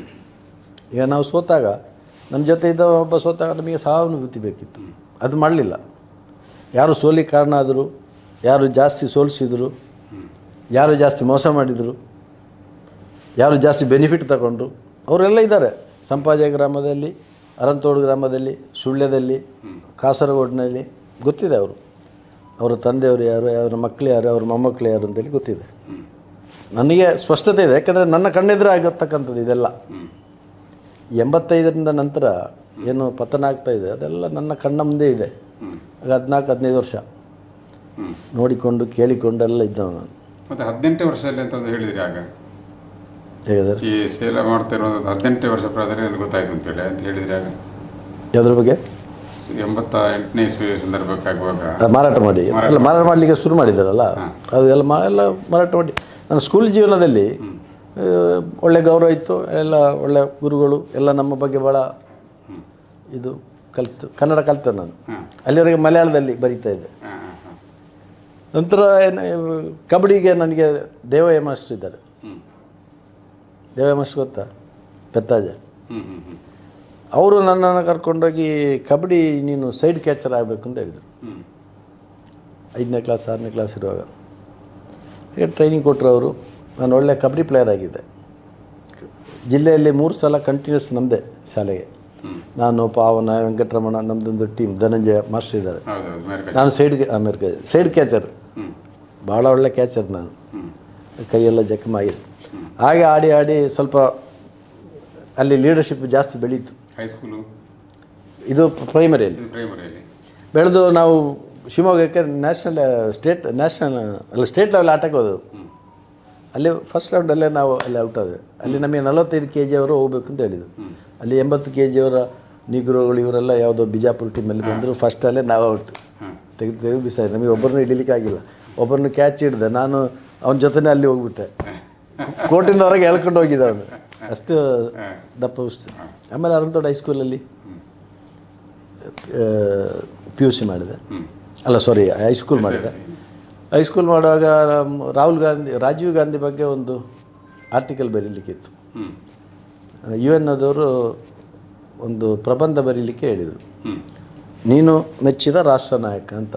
ಈಗ ನಾವು ಸೋತಾಗ ನಮ್ಮ ಜೊತೆ ಇದ್ದ ಒಬ್ಬ ಸೋತಾಗ ನಮಗೆ ಸಹಾನುಭೂತಿ ಬೇಕಿತ್ತು ಅದು ಮಾಡಲಿಲ್ಲ ಯಾರು ಸೋಲಿಗೆ ಕಾರಣ ಆದರು ಯಾರು ಜಾಸ್ತಿ ಸೋಲಿಸಿದರು ಯಾರು ಜಾಸ್ತಿ ಮೋಸ ಮಾಡಿದರು ಯಾರು ಜಾಸ್ತಿ ಬೆನಿಫಿಟ್ ತಗೊಂಡ್ರು ಅವರೆಲ್ಲ ಇದ್ದಾರೆ ಸಂಪಾಜೆ ಗ್ರಾಮದಲ್ಲಿ ಅರಂತೋಡು ಗ್ರಾಮದಲ್ಲಿ ಸುಳ್ಯದಲ್ಲಿ ಕಾಸರಗೋಡಿನಲ್ಲಿ ಗೊತ್ತಿದೆ ಅವರು ಅವರ ತಂದೆಯವರು ಯಾರು ಅವರ ಮಕ್ಕಳು ಯಾರು ಅವ್ರ ಮೊಮ್ಮಕ್ಕಳು ಯಾರು ಅಂತೇಳಿ ಗೊತ್ತಿದೆ ನನಗೆ ಸ್ಪಷ್ಟತೆ ಇದೆ ಯಾಕಂದರೆ ನನ್ನ ಕಣ್ಣೆದುರು ಆಗತಕ್ಕಂಥದ್ದು ಇದೆಲ್ಲ ಹ್ಮ್. ಎಂಬತ್ತೈದರಿಂದ ನಂತರ ಏನು ಪತನ ಆಗ್ತಾ ಇದೆ ಅದೆಲ್ಲ ನನ್ನ ಕಣ್ಣ ಮುಂದೆ ಇದೆ ಹ್ಮ್. ಆಗ ಹದಿನಾಲ್ಕು ಹದಿನೈದು ವರ್ಷ ಹ್ಮ್. ನೋಡಿಕೊಂಡು ಕೇಳಿಕೊಂಡೆಲ್ಲ ಇದ್ದವ ನಾನು ಮತ್ತೆ ಹದಿನೆಂಟು ವರ್ಷದಲ್ಲಿ ಅಂತ ಒಂದು ಹೇಳಿದ್ರಿ ಆಗ ಹೇಗಿದ್ದಾರೆ ಈ ಸೇಲ ಮಾಡ್ತಾ ಇರೋದು ಹದಿನೆಂಟು ವರ್ಷ ಪ್ರಾಯದಲ್ಲಿ ನನಗೆ ಗೊತ್ತಾಯ್ತು ಅಂತೇಳಿ ಅಂತ ಹೇಳಿದ್ರಿ ಆಗ ಯಾವುದ್ರ ಬಗ್ಗೆ ಸ- ಎಂಬತ್ತ ಎಂಟನೇ ಇಸ್ವಿ ಸಂದರ್ಭಕ್ಕಾಗುವಾಗ ಆ, ಮಾರಾಟ ಮಾಡಿ ಎಲ್ಲ ಮಾರಾಟ ಮಾಡಲಿಕ್ಕೆ ಶುರು ಮಾಡಿದ್ದಾರಲ್ಲ ಅದು ಎಲ್ಲ ಮಾ ಎಲ್ಲ ಮಾರಾಟ ಮಾಡಿ ನನ್ನ ಸ್ಕೂಲ್ ಜೀವನದಲ್ಲಿ ಆ, ಒಳ್ಳೆ ಗೌರವ ಇತ್ತು ಎಲ್ಲ ಒಳ್ಳೆ ಗುರುಗಳು ಎಲ್ಲ ನಮ್ಮ ಬಗ್ಗೆ ಭಾಳ ಇದು ಕಲಿತು ಕನ್ನಡ ಕಲಿತೆ ನಾನು ಹಾಂ ಅಲ್ಲಿವರೆಗೆ ಮಲಯಾಳದಲ್ಲಿ ಬರೀತಾ ಇದ್ದೆ ಹಾಂ ಹಾಂ ಹಾಂ ನಂತರ ಏನು, ಕಬಡ್ಡಿಗೆ ನನಗೆ ದೇವಯ್ಯ ಮಾಸ್ಟರ್ ಇದ್ದಾರೆ ಹ್ಞೂ ದೇವಯ್ಯ ಮಾಸ್ಟರ್ ಗೊತ್ತಾ ಪೆತ್ತಾಜ ಹ್ಞೂ ಹ್ಞೂ ಹ್ಞೂ ಅವರು ನನ್ನನ್ನು ಕರ್ಕೊಂಡೋಗಿ ಕಬಡ್ಡಿ ನೀನು ಸೈಡ್ ಕ್ಯಾಚರ್ ಆಗಬೇಕು ಅಂತ ಹೇಳಿದರು ಹ್ಞೂ ಐದನೇ ಕ್ಲಾಸ್ ಆರನೇ ಕ್ಲಾಸ್ ಇರುವಾಗ ಈಗ ಟ್ರೈನಿಂಗ್ ಕೊಟ್ಟರು ಅವರು ನಾನು ಒಳ್ಳೆ ಕಬಡ್ಡಿ ಪ್ಲೇಯರ್ ಆಗಿದ್ದೆ ಜಿಲ್ಲೆಯಲ್ಲಿ ಮೂರು ಸಲ ಕಂಟಿನ್ಯೂಸ್ ನಮ್ಮದೇ ಶಾಲೆಗೆ ನಾನು ಪಾವನ ವೆಂಕಟರಮಣ ನಮ್ಮದೊಂದು ಟೀಮ್ ಧನಂಜಯ ಮಾಸ್ಟರ್ ಇದ್ದಾರೆ ಹೌದೌದು ಮೇರೆ ನಾನು ಸೈಡ್ ಅಮೇರಿಕ ಸೈಡ್ ಕ್ಯಾಚರ್ ಹ್ಞೂ ಭಾಳ ಒಳ್ಳೆ ಕ್ಯಾಚರ್ ನಾನು ಹ್ಞೂ ಕೈಯೆಲ್ಲ ಜಖಮ ಆಗಿದೆ ಹಾಗೆ ಆಡಿ ಆಡಿ ಸ್ವಲ್ಪ ಅಲ್ಲಿ ಲೀಡರ್ಶಿಪ್ ಜಾಸ್ತಿ ಬೆಳೀತು ಹೈಸ್ಕೂಲು ಇದು ಪ್ರೈಮರಿಯಲ್ಲಿ ಇದು ಪ್ರೈಮರಿಯಲ್ಲಿ ಬೆಳೆದು ನಾವು ಶಿವಮೊಗ್ಗಕ್ಕೆ ನ್ಯಾಷನಲ್ ಸ್ಟೇಟ್ ನ್ಯಾಷನಲ್ ಅಲ್ಲ ಸ್ಟೇಟ್ ಲೆವೆಲ್ ಆಟಕ್ಕೆ ಹೋದೆವು ಅಲ್ಲಿ ಫಸ್ಟ್ ರೌಂಡಲ್ಲೇ ನಾವು ಅಲ್ಲಿ ಔಟ್ ಆದೆವು ಅಲ್ಲಿ ನಮಗೆ ನಲವತ್ತೈದು ಕೆ ಜಿ ಅವರು ಹೋಗ್ಬೇಕು ಅಂತ ಹೇಳಿದರು ಅಲ್ಲಿ ಎಂಬತ್ತು ಕೆ ಜಿಯವರ ನಿಗ್ರೋಗಳು ಇವರೆಲ್ಲ ಯಾವುದೋ ಬಿಜಾಪುರ ಟೀಮಲ್ಲಿ ಬಂದರು ಫಸ್ಟಲ್ಲೇ ನಾವು ಔಟ್ ಹಾಂ ತೆಗೆದು ತೆಗೆದು ಬಿಸಾಯಿದೆ ನಮಗೆ ಒಬ್ಬರನ್ನ ಹಿಡಿಲಿಕ್ಕೆ ಆಗಿಲ್ಲ ಒಬ್ಬರನ್ನ ಕ್ಯಾಚ್ ಹಿಡ್ದೆ ನಾನು ಅವನ ಜೊತೆನೇ ಅಲ್ಲಿ ಹೋಗ್ಬಿಟ್ಟೆ ಕೋರ್ಟಿಂದ ಹೊರಗೆ ಎಳ್ಕೊಂಡು ಹೋಗಿದ್ದ ಅವನು ಅಷ್ಟು ದಪ್ಪ ಉಸ್ತು ಆಮೇಲೆ ಅರಂತೋಡ್ ಹೈಸ್ಕೂಲಲ್ಲಿ ಪಿ ಯು ಸಿ ಮಾಡಿದೆ ಹ್ಞೂ ಅಲ್ಲ ಸಾರಿ ಹೈಸ್ಕೂಲ್ ಮಾಡಿದೆ ಹೈಸ್ಕೂಲ್ ಮಾಡುವಾಗ ನಮ್ಮ ರಾಹುಲ್ ಗಾಂಧಿ ರಾಜೀವ್ ಗಾಂಧಿ ಬಗ್ಗೆ ಒಂದು ಆರ್ಟಿಕಲ್ ಬರೀಲಿಕ್ಕಿತ್ತು ಹ್ಞೂ ಯು ಎನ್ ಅದವರು ಒಂದು ಪ್ರಬಂಧ ಬರೀಲಿಕ್ಕೆ ಹೇಳಿದರು ಹ್ಞೂ ನೀನು ಮೆಚ್ಚಿದ ರಾಷ್ಟ್ರ ನಾಯಕ ಅಂತ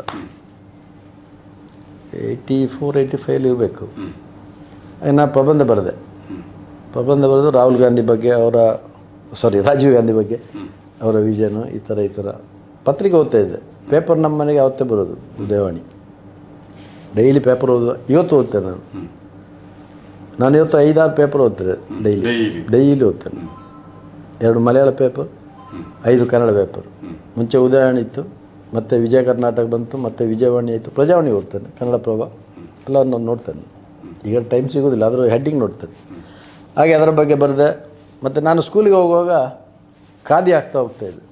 ಏಯ್ಟಿ ಫೋರ್ ಏಯ್ಟಿ ಫೈವ್ ಇರಬೇಕು ಹ್ಞೂ ನಾನು ಪ್ರಬಂಧ ಬರೆದೆ ಪ್ರಬಂಧ ಬರೆದು ರಾಹುಲ್ ಗಾಂಧಿ ಬಗ್ಗೆ ಅವರ ಸಾರಿ ರಾಜೀವ್ ಗಾಂಧಿ ಬಗ್ಗೆ ಅವರ ವಿಷನು ಈ ಥರ ಈ ಥರ ಪತ್ರಿಕೆ ಓದ್ತಾ ಇದ್ದೆ ಪೇಪರ್ ನಮ್ಮ ಮನೆಗೆ ಅವತ್ತೇ ಬರೋದು ಉದಯವಾಣಿ ಡೈಲಿ ಪೇಪರ್ ಓದುವ ಇವತ್ತು ಓದ್ತೇನೆ ನಾನು ಹ್ಞೂ ನಾನು ಇವತ್ತು ಐದಾರು ಪೇಪರ್ ಓದ್ತೇನೆ ಡೈಲಿ ಡೈಲಿ ಡೈಲಿ ಓದ್ತೇನೆ ಎರಡು ಮಲಯಾಳ ಪೇಪರ್ ಐದು ಕನ್ನಡ ಪೇಪರ್ ಮುಂಚೆ ಉದಯವಾಣಿ ಇತ್ತು ಮತ್ತು ವಿಜಯ ಕರ್ನಾಟಕ ಬಂತು ಮತ್ತು ವಿಜಯವಾಣಿ ಆಯಿತು ಪ್ರಜಾವಾಣಿ ಓದ್ತೇನೆ ಕನ್ನಡ ಪ್ರಭ ಎಲ್ಲ ನಾನು ನೋಡ್ತೇನೆ ಈಗ ಟೈಮ್ ಸಿಗೋದಿಲ್ಲ ಅದರ ಹೆಡ್ಡಿಂಗ್ ನೋಡ್ತೇನೆ ಹಾಗೆ ಅದರ ಬಗ್ಗೆ ಬರೆದೆ ಮತ್ತು ನಾನು ಸ್ಕೂಲಿಗೆ ಹೋಗುವಾಗ ಖಾದಿ ಆಗ್ತಾ ಹೋಗ್ತಾ ಇದ್ದೆ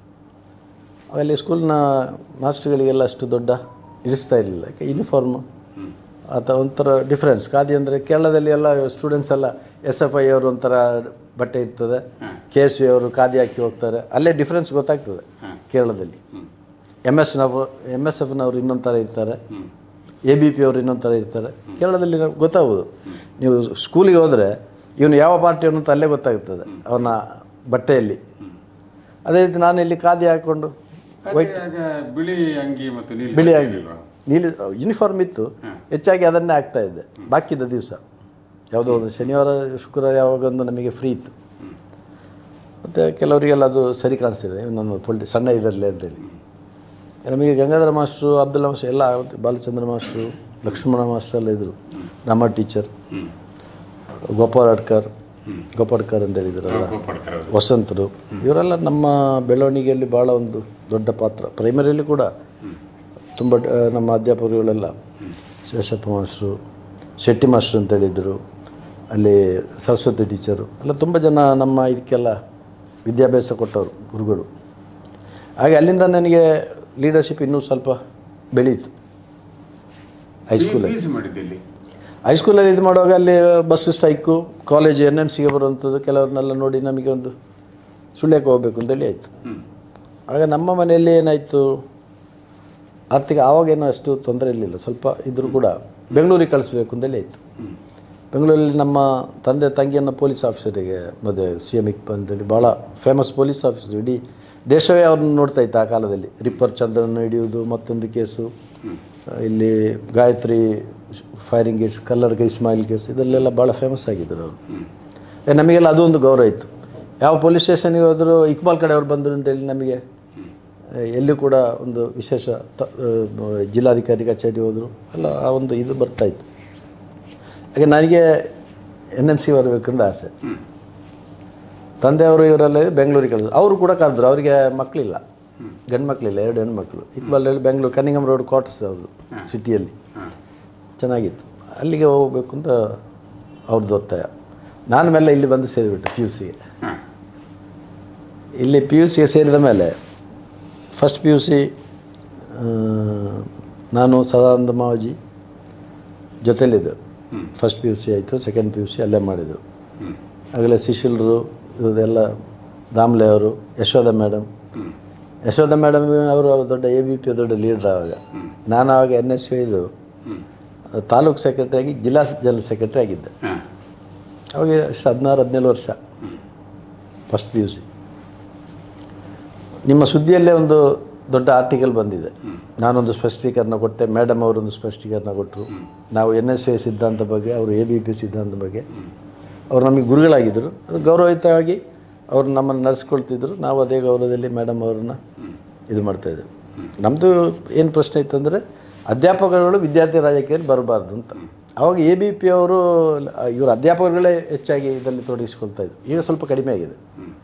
ಅಲ್ಲಿ ಸ್ಕೂಲ್ನ ಮಾಸ್ಟರ್ಗಳಿಗೆಲ್ಲ ಅಷ್ಟು ದೊಡ್ಡ ಇಡಿಸ್ತಾ ಇರಲಿಲ್ಲ ಯಾಕೆ ಯೂನಿಫಾರ್ಮು ಅಥವಾ ಒಂಥರ ಡಿಫ್ರೆನ್ಸ್ ಖಾದಿ ಅಂದರೆ ಕೇರಳದಲ್ಲಿ ಎಲ್ಲ ಸ್ಟೂಡೆಂಟ್ಸ್ ಎಲ್ಲ ಎಸ್ ಎಫ್ ಐ ಅವರು ಒಂಥರ ಬಟ್ಟೆ ಇರ್ತದೆ ಕೆ ಎಸ್ ವಿ ಅವರು ಖಾದಿ ಹಾಕಿ ಹೋಗ್ತಾರೆ ಅಲ್ಲೇ ಡಿಫ್ರೆನ್ಸ್ ಗೊತ್ತಾಗ್ತದೆ ಕೇರಳದಲ್ಲಿ ಎಮ್ ಎಸ್ ನಾವು ಎಮ್ ಎಸ್ ಎಫ್ನವರು ಇನ್ನೊಂದು ಥರ ಇರ್ತಾರೆ ಎ ಬಿ ಪಿ ಅವರು ಇನ್ನೊಂದು ಥರ ಇರ್ತಾರೆ ಕೇರಳದಲ್ಲಿ ನಾವು ಗೊತ್ತಾಗ್ಬೋದು ನೀವು ಸ್ಕೂಲಿಗೆ ಹೋದರೆ ಇವನು ಯಾವ ಪಾರ್ಟಿಯವನು ಅಂತ ಅಲ್ಲೇ ಗೊತ್ತಾಗ್ತದೆ ಅವನ ಬಟ್ಟೆಯಲ್ಲಿ ಅದೇ ರೀತಿ ನಾನು ಇಲ್ಲಿ ಖಾದಿ ಹಾಕ್ಕೊಂಡು ಅದೇ ಆಗ ಬಿಳಿ ಅಂಗಿ ಮತ್ತು ನೀಲಿ ಬಿಳಿ ಚಡ್ಡಿ ಅಂಗಿ ಇಲ್ವಾ? ನೀಲಿ ಯೂನಿಫಾರ್ಮ್ ಇತ್ತು ಹೆಚ್ಚಾಗಿ ಅದನ್ನೇ ಆಗ್ತಾ ಇದ್ದೆ ಬಾಕಿದ ದಿವಸ ಯಾವುದೋ ಒಂದು ಶನಿವಾರ ಶುಕ್ರವಾರ ಯಾವಾಗ ಒಂದು ನಮಗೆ ಫ್ರೀ ಇತ್ತು ಮತ್ತು ಕೆಲವರಿಗೆಲ್ಲ ಅದು ಸರಿ ಕಾಣಿಸ್ತಿದೆ ನನ್ನ ಪೊಲ್ಟಿ ಸಣ್ಣ ಇದರಲ್ಲೇ ಅಂತೇಳಿ ನಮಗೆ ಗಂಗಾಧರ ಮಾಸ್ಟ್ರು ಅಬ್ದುಲ್ಲಾ ಮಾಸ್ಟ್ರು ಎಲ್ಲ ಆವತ್ತು ಬಾಲಚಂದ್ರ ಮಾಸ್ಟ್ರು ಲಕ್ಷ್ಮಣ ಮಾಸ್ಟರ್ ಎಲ್ಲ ಇದ್ದರು ನಮ್ಮ ಟೀಚರ್ ಹ್ಞೂ ಗೋಪಾಲ್ ಅಡ್ಕರ್ ಗೋಪಾಡ್ಕರ್ ಅಂತ ಹೇಳಿದ್ರಲ್ಲ ಗೋಪಾಡ್ಕರ್ ಅವರು ವಸಂತರು ಇವರೆಲ್ಲ ನಮ್ಮ ಬೆಳವಣಿಗೆಯಲ್ಲಿ ಭಾಳ ಒಂದು ದೊಡ್ಡ ಪಾತ್ರ ಪ್ರೈಮರಿಯಲ್ಲಿ ಕೂಡ ತುಂಬ ಡ- ನಮ್ಮ ಅಧ್ಯಾಪಕರುಗಳೆಲ್ಲ ಶೇಷಪ್ಪ ಮಾಸ್ಟ್ರು ಶೆಟ್ಟಿ ಮಾಸ್ಟ್ರು ಅಂತ ಹೇಳಿದರು ಅಲ್ಲಿ ಸರಸ್ವತಿ ಟೀಚರು ಎಲ್ಲ ತುಂಬ ಜನ ನಮ್ಮ ಇದಕ್ಕೆಲ್ಲ ವಿದ್ಯಾಭ್ಯಾಸ ಕೊಟ್ಟವರು ಗುರುಗಳು ಹಾಗೆ ಅಲ್ಲಿಂದ ನನಗೆ ಲೀಡರ್ಶಿಪ್ ಇನ್ನೂ ಸ್ವಲ್ಪ ಬೆಳೀತು ಹೈಸ್ಕೂಲಲ್ಲಿ ಪಿ ಮಾಡಿದ್ದೆ ಇಲ್ಲಿ ಹೈಸ್ಕೂಲಲ್ಲಿ ಇದು ಮಾಡುವಾಗ ಅಲ್ಲಿ bus strike college N M ಸಿಗೆ ಬರುವಂಥದ್ದು ಕೆಲವ್ರನ್ನೆಲ್ಲ ನೋಡಿ ನಮಗೆ ಒಂದು ಸುಳ್ಯಕ್ಕೆ ಹೋಗ್ಬೇಕು ಅಂತೇಳಿ ಆಯಿತು ಹ್ಞೂ ಆಗ ನಮ್ಮ ಮನೆಯಲ್ಲಿ ಏನಾಯಿತು ಆರ್ಥಿಕ ಆವಾಗೇನೋ ಅಷ್ಟು ತೊಂದರೆ ಇರಲಿಲ್ಲ ಸ್ವಲ್ಪ ಇದ್ದರೂ ಕೂಡ ಬೆಂಗಳೂರಿಗೆ ಕಳಿಸ್ಬೇಕು ಅಂತೇಳಿ ಆಯಿತು ಹ್ಞೂ ಬೆಂಗಳೂರಲ್ಲಿ ನಮ್ಮ ತಂದೆ ತಂಗಿಯನ್ನು ಪೊಲೀಸ್ ಆಫೀಸರಿಗೆ ಮದುವೆ ಸಿ ಎಮ್ ಇಕ್ಪ ಅಂತೇಳಿ ಭಾಳ ಫೇಮಸ್ ಪೊಲೀಸ್ ಆಫೀಸರ್ ಇಡೀ ದೇಶವೇ ಅವ್ರನ್ನ ನೋಡ್ತಾ ಇತ್ತು ಆ ಕಾಲದಲ್ಲಿ ರಿಪ್ಪರ್ ಚಂದ್ರನ ಹಿಡಿಯುವುದು ಮತ್ತೊಂದು ಕೇಸು ಇಲ್ಲಿ Gayatri firing case Kallarga Ismail case ಇದರಲ್ಲೆಲ್ಲ ಭಾಳ ಫೇಮಸ್ ಆಗಿದ್ದರು ಅವರು ಏ, ನಮಗೆಲ್ಲ ಅದು ಒಂದು ಗೌರವ ಇತ್ತು ಯಾವ ಪೊಲೀಸ್ ಸ್ಟೇಷನ್ಗೆ ಹೋದರೂ ಇಕ್ಬಾಲ್ ಕಡೆಯವ್ರು ಬಂದರು ಅಂತೇಳಿ ನಮಗೆ ಆ, ಎಲ್ಲಿ ಕೂಡ ಒಂದು ವಿಶೇಷ ತ ಆ, ಜಿಲ್ಲಾಧಿಕಾರಿ ಕಚೇರಿ ಹೋದರು ಎಲ್ಲ ಆ ಒಂದು ಇದು ಬರ್ತಾಯಿತ್ತು ಹಾಗೆ ನನಗೆ ಎನ್ ಎಮ್ ಸಿ ಬರಬೇಕಂತ ಆಸೆ ಹ್ಞೂ ತಂದೆಯವರು ಇವರೆಲ್ಲ ಬೆಂಗಳೂರಿಗೆ ಕಳಿದ್ರು ಅವರು ಕೂಡ ಕರೆದ್ರು ಅವರಿಗೆ ಮಕ್ಕಳಿಲ್ಲ ಗಂಡು ಮಕ್ಕಳಿಲ್ಲ ಎರಡು ಹೆಣ್ಮಕ್ಳು ಇಕ್ಬಾಲ್ ಹೇಳಿ ಬೆಂಗಳೂರು ಕನ್ನಿಂಗಮ್ ರೋಡ್ ಕ್ವಾರ್ಟರ್ಸ್ ಅವ್ರದ್ದು ಸಿಟಿಯಲ್ಲಿ ಹಾಂ ಚೆನ್ನಾಗಿತ್ತು ಅಲ್ಲಿಗೆ ಹೋಗಬೇಕು ಅಂತ ಅವ್ರದ್ದು ಒತ್ತಾಯ ನಾನು ಮೇಲೆ ಇಲ್ಲಿ ಬಂದು ಸೇರಿಬಿಟ್ಟೆ ಪಿ ಯು ಸಿಗೆ ಹಾಂ ಇಲ್ಲಿ ಪಿ ಯು ಸಿಗೆ ಸೇರಿದ ಮೇಲೆ ಫಸ್ಟ್ ಪಿ ಯು ಸಿ ನಾನು ಸದಾನಂದ ಮಾವಜಿ ಜೊತೆಲಿದ್ದು ಹ್ಮ್. ಫಸ್ಟ್ ಪಿ ಯು ಸಿ ಆಯಿತು ಸೆಕೆಂಡ್ ಪಿ ಯು ಸಿ ಅಲ್ಲೇ ಮಾಡಿದ್ದು ಹ್ಞೂ ಆಗಲೇ ಸುಶೀಲರು ಇವರೆಲ್ಲ ದಾಮ್ಲೆ ಅವರು ಯಶೋಧ ಮೇಡಮ್ ಹ್ಞೂ ಯಶೋಧ ಮೇಡಮ್ ಅವರು ದೊಡ್ಡ ಎ ಬಿ ಪಿ ದೊಡ್ಡ ಲೀಡ್ರ್ ಆವಾಗ ನಾನು ಆವಾಗ ಎನ್ ಎಸ್ ಇದು ಹ್ಞೂ ತಾಲೂಕು ಸೆಕ್ರೆಟರಿ ಆಗಿ ಜಿಲ್ಲಾ ಜನರಲ್ ಸೆಕ್ರೆಟರಿ ಆಗಿದ್ದೆ ಹಾಂ ಅವಾಗ ಎಷ್ಟು ಹದಿನಾರು ಹದಿನೇಳು ವರ್ಷ ಫಸ್ಟ್ ಪಿ ಯು ಸಿ ನಿಮ್ಮ ಸುದ್ದಿಯಲ್ಲೇ ಒಂದು ದೊಡ್ಡ ಆರ್ಟಿಕಲ್ ಬಂದಿದೆ ನಾನೊಂದು ಸ್ಪಷ್ಟೀಕರಣ ಕೊಟ್ಟೆ ಮೇಡಮ್ ಅವರೊಂದು ಸ್ಪಷ್ಟೀಕರಣ ಕೊಟ್ಟರು ನಾವು ಎನ್ ಎಸ್ ಎ ಸಿದ್ಧಾಂತ ಬಗ್ಗೆ ಅವರು ಎ ಬಿ ಪಿ ಸಿದ್ಧಾಂತ ಬಗ್ಗೆ ಅವರು ನಮಗೆ ಗುರುಗಳಾಗಿದ್ದರು ಅದು ಗೌರವಯುತವಾಗಿ ಅವರು ನಮ್ಮನ್ನು ನಡೆಸ್ಕೊಳ್ತಿದ್ರು ನಾವು ಅದೇ ಗೌರವದಲ್ಲಿ ಮೇಡಮ್ ಅವ್ರನ್ನ ಇದು ಮಾಡ್ತಾಯಿದ್ವಿ ನಮ್ಮದು ಏನು ಪ್ರಶ್ನೆ ಇತ್ತಂದರೆ ಅಧ್ಯಾಪಕರುಗಳು ವಿದ್ಯಾರ್ಥಿ ರಾಜಕೀಯದಲ್ಲಿ ಬರಬಾರ್ದು ಅಂತ ಅವಾಗ ಎ ಬಿ ಪಿ ಅವರು ಇವರು ಅಧ್ಯಾಪಕರುಗಳೇ ಹೆಚ್ಚಾಗಿ ಇದರಲ್ಲಿ ತೊಡಗಿಸ್ಕೊಳ್ತಾ ಇದ್ರು ಈಗ ಸ್ವಲ್ಪ ಕಡಿಮೆ ಆಗಿದೆ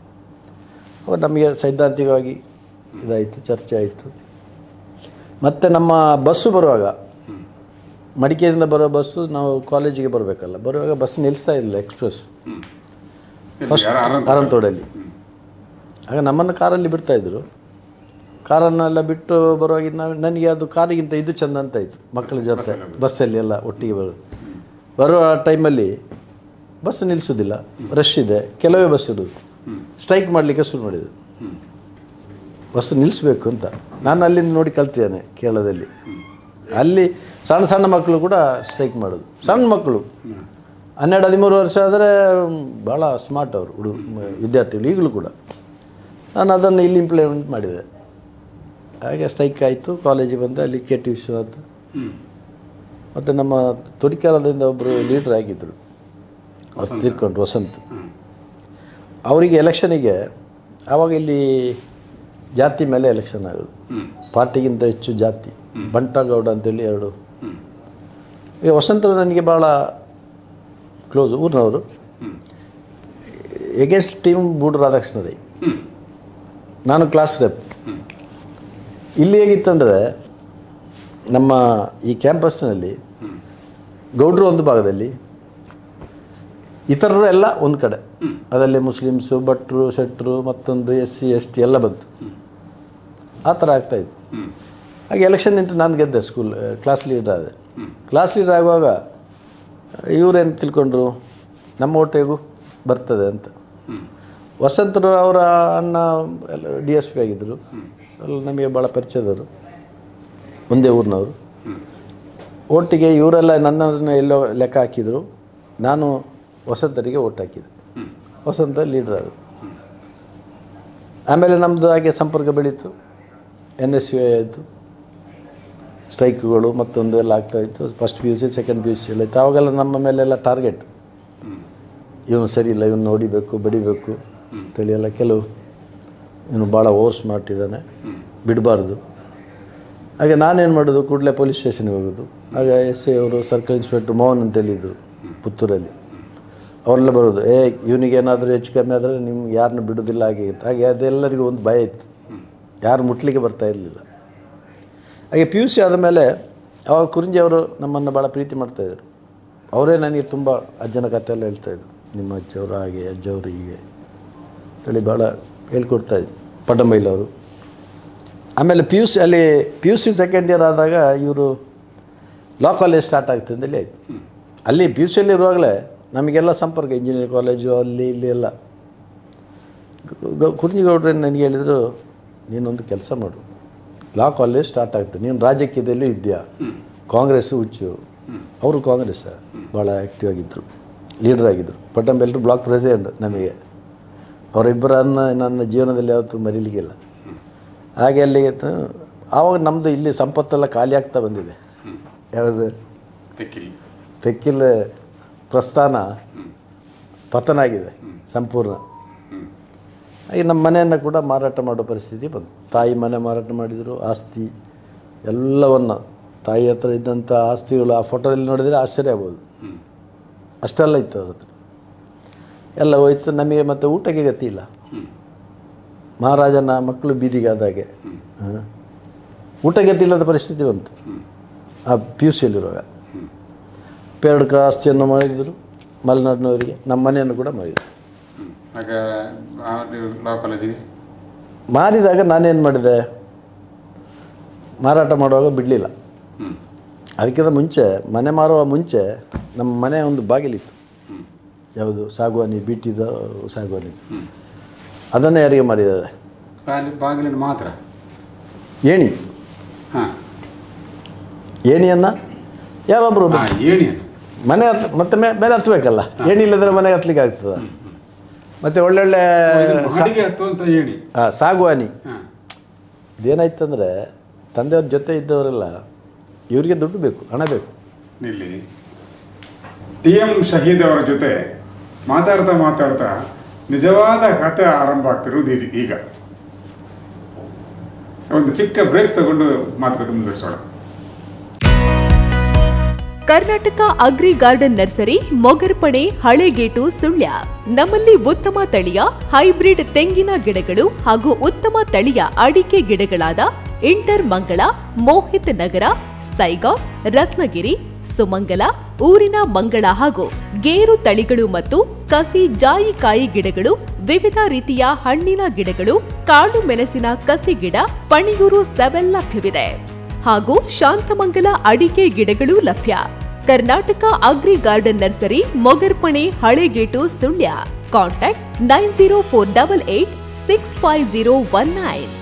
ಅವಾಗ ನಮಗೆ ಸೈದ್ಧಾಂತಿಕವಾಗಿ ಇದಾಯಿತು ಚರ್ಚೆ ಆಯಿತು ಮತ್ತು ನಮ್ಮ ಬಸ್ಸು ಬರುವಾಗ ಮಡಿಕೇರಿಯಿಂದ ಬರೋ ಬಸ್ಸು ನಾವು ಕಾಲೇಜಿಗೆ ಬರಬೇಕಲ್ಲ ಬರುವಾಗ ಬಸ್ ನಿಲ್ಲಿಸ್ತಾ ಇಲ್ಲ ಎಕ್ಸ್ಪ್ರೆಸ್ ಎಲ್ಲಿ? ಯಾರು ಆನಂದ್? ಆರಂತೋಡಲ್ಲಿ ಆಗ ನಮ್ಮನ್ನು ಕಾರಲ್ಲಿ ಬಿಡ್ತಾಯಿದ್ರು ಕಾರನ್ನೆಲ್ಲ ಬಿಟ್ಟು ಬರುವಾಗ ನಾವು ನನಗೆ ಅದು ಕಾರಿಗಿಂತ ಇದು ಚಂದ ಅಂತ ಆಯಿತು ಮಕ್ಕಳ ಜೊತೆ ಬಸ್ಸಲ್ಲಿ ಎಲ್ಲ ಒಟ್ಟಿಗೆ ಬರೋದು ಬರುವ ಟೈಮಲ್ಲಿ ಬಸ್ ನಿಲ್ಲಿಸೋದಿಲ್ಲ ರಶ್ ಇದೆ ಕೆಲವೇ ಬಸ್ ಇರೋದು ಸ್ಟ್ರೈಕ್ ಮಾಡಲಿಕ್ಕೆ ಶುರು ಮಾಡಿದ್ರು ಬಸ್ ನಿಲ್ಲಿಸ್ಬೇಕು ಅಂತ ನಾನು ಅಲ್ಲಿಂದ ನೋಡಿ ಕಲ್ತಿದ್ದೇನೆ ಕೇರಳದಲ್ಲಿ ಅಲ್ಲಿ ಸಣ್ಣ ಸಣ್ಣ ಮಕ್ಕಳು ಕೂಡ ಸ್ಟ್ರೈಕ್ ಮಾಡೋದು ಸಣ್ಣ ಮಕ್ಕಳು ಹನ್ನೆರಡು ಹದಿಮೂರು ವರ್ಷ ಆದರೆ ಭಾಳ ಸ್ಮಾರ್ಟ್ ಅವರು ಹುಡು ವಿದ್ಯಾರ್ಥಿಗಳು ಈಗಲೂ ಕೂಡ ನಾನು ಅದನ್ನು ಇಲ್ಲಿ ಇಂಪ್ಲಿಮೆಂಟ್ ಮಾಡಿದೆ ಹಾಗೆ ಸ್ಟ್ರೈಕ್ ಆಯಿತು ಕಾಲೇಜಿಗೆ ಬಂದೆ ಅಲ್ಲಿ ಕೆ ಟಿ ವಿಶ್ವನಾಥ್ ಹ್ಮ್. ಮತ್ತು ನಮ್ಮ ತೊಡಿಕಾಲದಿಂದ ಒಬ್ಬರು ಲೀಡ್ರ್ ಆಗಿದ್ದರು ತೀರ್ಕೊಂಡು ವಸಂತ್ ಹ್ಮ್. ಅವರಿಗೆ ಎಲೆಕ್ಷನಿಗೆ ಆವಾಗ ಇಲ್ಲಿ ಜಾತಿ ಮೇಲೆ ಎಲೆಕ್ಷನ್ ಆಗೋದು ಹ್ಮ್. ಪಾರ್ಟಿಗಿಂತ ಹೆಚ್ಚು ಜಾತಿ ಬಂಟಗೌಡ ಅಂತೇಳಿ ಎರಡು ಹ್ಮ್. ಈಗ ವಸಂತರು ನನಗೆ ಭಾಳ ಕ್ಲೋಸ್ ಊರಿನವರು ಹ್ಮ್. ಎಗೇನ್ಸ್ಟ್ ಟೀಮ್ ಬೂಡು ರಾಧಾಕೃಷ್ಣ ರೈ ಹ್ಮ್. ನಾನು ಕ್ಲಾಸ್ ರೆಪ್ ಹ್ಮ್. ಇಲ್ಲಿ ಹೇಗಿತ್ತಂದರೆ ನಮ್ಮ ಈ ಕ್ಯಾಂಪಸ್ನಲ್ಲಿ ಹ್ಮ್. ಗೌಡ್ರು ಒಂದು ಭಾಗದಲ್ಲಿ ಇತರರು ಎಲ್ಲ ಒಂದು ಕಡೆ ಹ್ಮ್. ಅದರಲ್ಲಿ ಮುಸ್ಲಿಮ್ಸು ಭಟ್ರು ಶೆಟ್ರು ಮತ್ತೊಂದು ಎಸ್ ಸಿ ಎಸ್ ಟಿ ಎಲ್ಲ ಬಂತು ಆ ಥರ ಆಗ್ತಾಯಿತ್ತು ಹ್ಮ್. ಹಾಗೆ ಎಲೆಕ್ಷನ್ ನಿಂತು ನಾನು ಗೆದ್ದೆ ಸ್ಕೂಲ್ ಕ್ಲಾಸ್ ಲೀಡರ್ ಆದೆ ಹ್ಮ್. ಕ್ಲಾಸ್ ಲೀಡರ್ ಆಗುವಾಗ ಇವರೇನು ತಿಳ್ಕೊಂಡ್ರು ನಮ್ಮ ಓಟೆಗೂ ಬರ್ತದೆ ಅಂತ ಹ್ಮ್. ವಸಂತರು ಅವರ ಅಣ್ಣ ಎಲ್ಲ ಡಿ ಎಸ್ ಪಿ ಆಗಿದ್ದರು ಎಲ್ಲ ನಮಗೆ ಭಾಳ ಪರಿಚಯದವರು ಒಂದೇ ಊರಿನವರು ಹ್ಮ್. ಒಟ್ಟಿಗೆ ಇವರೆಲ್ಲ ನನ್ನನ್ನು ಎಲ್ಲೋ ಲೆಕ್ಕ ಹಾಕಿದರು ನಾನು ವಸಂತರಿಗೆ ಓಟ್ ಹಾಕಿದೆ ಹ್ಮ್. ವಸಂತ ಲೀಡರ್ ಆದರು ಆಮೇಲೆ ನಮ್ಮದು ಹಾಗೆ ಸಂಪರ್ಕ ಬೆಳೀತು ಎನ್ ಎಸ್ ಯು ಆಯಿತು ಸ್ಟ್ರೈಕ್ಗಳು ಮತ್ತೊಂದು ಎಲ್ಲ ಆಗ್ತಾಯಿತ್ತು first P U C second P U C ಎಲ್ಲ ಇತ್ತು ಆವಾಗೆಲ್ಲ ನಮ್ಮ ಮೇಲೆಲ್ಲ ಟಾರ್ಗೆಟ್ ಹ್ಮ್. ಇವನು ಸರಿ ಇಲ್ಲ ಇವನು ಹೊಡಿಬೇಕು ಬಡಿಬೇಕು ಅಂತೇಳಿ ಎಲ್ಲ ಕೆಲವು ಇವನು ಭಾಳ ಓವರ್ ಸ್ಮಾರ್ಟ್ ಇದ್ದಾನೆ ಬಿಡಬಾರ್ದು ಹಾಗೆ ನಾನೇನು ಮಾಡೋದು ಕೂಡಲೇ ಪೊಲೀಸ್ ಸ್ಟೇಷನ್ಗೆ ಹೋಗೋದು ಆಗ ಎಸ್ ಐ ಅವರು ಸರ್ಕಲ್ ಇನ್ಸ್ಪೆಕ್ಟರ್ ಮೋಹನ್ ಅಂತ ಹೇಳಿದರು ಪುತ್ತೂರಲ್ಲಿ ಅವರೆಲ್ಲ ಬರೋದು ಏ ಇವನಿಗೆ ಏನಾದರೂ ಹೆಚ್ಚು ಕಮ್ಮಿ ಆದರೆ ನಿಮ್ಗೆ ಯಾರನ್ನ ಬಿಡೋದಿಲ್ಲ ಹಾಗೆ ಅಂತ ಹಾಗೆ ಅದೆಲ್ಲರಿಗೂ ಒಂದು ಭಯ ಇತ್ತು ಯಾರು ಮುಟ್ಲಿಕ್ಕೆ ಬರ್ತಾ ಇರಲಿಲ್ಲ ಹಾಗೆ ಪಿ ಯು ಸಿ ಆದಮೇಲೆ ಅವಾಗ ಕುರಿಂಜಿ ಅವರು ನಮ್ಮನ್ನು ಭಾಳ ಪ್ರೀತಿ ಮಾಡ್ತಾಯಿದ್ರು ಅವರೇ ನನಗೆ ತುಂಬ ಅಜ್ಜನ ಕಥೆ ಎಲ್ಲ ಹೇಳ್ತಾಯಿದ್ರು ನಿಮ್ಮ ಅಜ್ಜವರು ಹಾಗೆ ಅಜ್ಜವರು ಹೀಗೆ ಅಂತೇಳಿ ಭಾಳ ಹೇಳ್ಕೊಡ್ತಾಯಿದ್ರು ಪಡ್ಡಂಬೈಲವರು ಆಮೇಲೆ ಪಿ ಯು ಸಿ ಅಲ್ಲಿ P U C second year ಆದಾಗ ಇವರು ಲಾ ಕಾಲೇಜ್ ಸ್ಟಾರ್ಟ್ ಆಗ್ತದೆ ಅಂತೇಳಿ ಆಯಿತು ಅಲ್ಲಿ ಪಿ ಯು ಸಿಯಲ್ಲಿ ಇರುವಾಗಲೇ ನಮಗೆಲ್ಲ ಸಂಪರ್ಕ ಇಂಜಿನಿಯರಿಂಗ್ ಕಾಲೇಜು ಅಲ್ಲಿ ಇಲ್ಲಿ ಎಲ್ಲ ಕುರ್ಜಿಗೌಡ್ರು ನನಗೆ ಹೇಳಿದರು ನೀನೊಂದು ಕೆಲಸ ಮಾಡು ಲಾ ಕಾಲೇಜ್ ಸ್ಟಾರ್ಟ್ ಆಗ್ತದೆ ನೀನು ರಾಜಕೀಯದಲ್ಲಿ ಇದೆಯಾ ಕಾಂಗ್ರೆಸ್ ಹುಚ್ಚು ಅವರು ಕಾಂಗ್ರೆಸ್ ಭಾಳ ಆ್ಯಕ್ಟಿವ್ ಆಗಿದ್ದರು ಲೀಡರ್ ಆಗಿದ್ದರು ಪಟ್ಟಂಬೆಲ್ರು ಬ್ಲಾಕ್ ಪ್ರೆಸಿಡೆಂಟ್ ನಮಗೆ ಅವರಿಬ್ಬರನ್ನು ನನ್ನ ಜೀವನದಲ್ಲಿ ಯಾವತ್ತೂ ಮರೀಲಿಕ್ಕಿಲ್ಲ ಹಾಗೆ ಅಲ್ಲಿಗೆ ತ- ಆವಾಗ ನಮ್ಮದು ಇಲ್ಲಿ ಸಂಪತ್ತೆಲ್ಲ ಖಾಲಿ ಆಗ್ತಾ ಬಂದಿದೆ ಯಾವುದು ತೆಕ್ಕಿಲಿ ತೆಕ್ಕಿಲ್ ಪ್ರಸ್ಥಾನ ಪತನ ಆಗಿದೆ ಸಂಪೂರ್ಣ ಹ್ಮ್. ಹಾಗೆ ನಮ್ಮ ಮನೆಯನ್ನು ಕೂಡ ಮಾರಾಟ ಮಾಡೋ ಪರಿಸ್ಥಿತಿ ಬಂತು ತಾಯಿ ಮನೆ ಮಾರಾಟ ಮಾಡಿದರು ಆಸ್ತಿ ಎಲ್ಲವನ್ನು ತಾಯಿ ಹತ್ರ ಇದ್ದಂಥ ಆಸ್ತಿಗಳು ಆ ಫೋಟೋದಲ್ಲಿ ನೋಡಿದರೆ ಆಶ್ಚರ್ಯ ಆಗ್ಬೋದು ಹ್ಮ್. ಅಷ್ಟೆಲ್ಲ ಇತ್ತು ಅವ್ರ ಹತ್ರ ಎಲ್ಲ ಹೋಯ್ತು ನಮಗೆ ಮತ್ತು ಊಟಕ್ಕೆ ಗತಿ ಇಲ್ಲ ಹ್ಮ್. ಮಹಾರಾಜನ ಮಕ್ಕಳು ಬೀದಿಗೆ ಆದಾಗೆ ಹಾಂ ಊಟ ಗತಿ ಇಲ್ಲದ ಪರಿಸ್ಥಿತಿ ಬಂತು ಹ್ಮ್. ಆ ಪಿ ಯು ಸಿಯಲ್ಲಿರುವಾಗ ಪೇರಡ್ಕ ಆಸ್ತಿಯನ್ನು ಮಾಡಿದರು ಮಲೆನಾಡಿನವರಿಗೆ ನಮ್ಮ ಮನೆಯನ್ನು ಕೂಡ ಮಾಡಿದರು ಹ್ಮ್. ಆಗ ಆ ನೀವು ಲಾ ಕಾಲೇಜಿಗೆ ಮಾರಿದಾಗ ನಾನೇನು ಮಾಡಿದೆ ಮಾರಾಟ ಮಾಡುವಾಗ ಬಿಡಲಿಲ್ಲ ಹ್ಮ್. ಅದಕ್ಕಿಂತ ಮುಂಚೆ ಮನೆ ಮಾರುವ ಮುಂಚೆ ನಮ್ಮ ಮನೆ ಒಂದು ಬಾಗಿಲಿತ್ತು ಹ್ಮ್. ಯಾವುದು ಸಾಗುವಾನಿ ಬೀಟಿದ ಸಾಗುವಾನಿ ಹ್ಮ್. ಅದನ್ನು ಯಾರಿಗೆ ಮಾರಿದ್ದಾರೆ ಅಲ್ಲಿ ಬಾಗಿಲಿನ ಮಾತ್ರ ಏಣಿ ಹಾಂ ಏಣಿಯನ್ನು ಯಾರೊಬ್ಬರು ಹಾಂ ಏಣಿಯನ್ನು ಮನೆ ಹತ್ ಮತ್ತೆ ಮೇ ಮೇಲೆ ಹತ್ಬೇಕಲ್ಲ ಏಣಿ ಇಲ್ಲದ್ರೆ ಮನೆಗೆ ಹತ್ಲಿಕ್ಕೆ ಆಗ್ತದ ಮತ್ತು ಒಳ್ಳೊಳ್ಳೆ ಇದು ಮಾಡಿಗೆ ಹತ್ತುವಂಥ ಏಣಿ ಆ, ಸಾಗುವಾನಿ ಹಾಂ ಇದೇನಾಯ್ತಂದರೆ ತಂದೆಯವ್ರ ಜೊತೆ ಇದ್ದವರೆಲ್ಲ ಇವರಿಗೆ ದುಡ್ಡು ಬೇಕು ಹಣ ಬೇಕು ಇಲ್ಲಿ ಟಿ ಎಂ ಶಹೀದ್ ಅವರ ಜೊತೆ ಮಾತಾಡ್ತಾ ಮಾತಾಡ್ತಾ ನಿಜವಾದ ಕಥೆ ಆರಂಭ ಆಗ್ತಿರುವುದು ಇದು ಈಗ ಒಂದು ಚಿಕ್ಕ ಬ್ರೇಕ್ ತಗೊಂಡು ಮಾತುಕತೆ ಮುಂದುವರಿಸೋಣ Karnataka agri garden nursery Mogarpane Halegate Sullia ನಮ್ಮಲ್ಲಿ ಉತ್ತಮ ತಳಿಯ ಹೈಬ್ರಿಡ್ ತೆಂಗಿನ ಗಿಡಗಳು ಹಾಗೂ ಉತ್ತಮ ತಳಿಯ ಅಡಿಕೆ ಗಿಡಗಳಾದ ಇಂಟರ್ ಮಂಗಳ ಮೋಹಿತ್ ನಗರ ಸೈಗಾವ್ ರತ್ನಗಿರಿ ಸುಮಂಗಲ ಊರಿನ ಮಂಗಳ ಹಾಗೂ ಗೇರು ತಳಿಗಳು ಮತ್ತು ಕಸಿ ಜಾಯಿಕಾಯಿ ಗಿಡಗಳು ವಿವಿಧ ರೀತಿಯ ಹಣ್ಣಿನ ಗಿಡಗಳು ಕಾಳು ಮೆಣಸಿನ ಕಸಿ ಗಿಡ ಪಣಿಯೂರು ಸೆವೆನ್ ಲಭ್ಯವಿದೆ ಹಾಗೂ ಶಾಂತಮಂಗಲ ಅಡಿಕೆ ಗಿಡಗಳು ಲಭ್ಯ Karnataka agri garden nursery Mogarpane Halegate Sullia contact nine zero four double eight six five zero one nine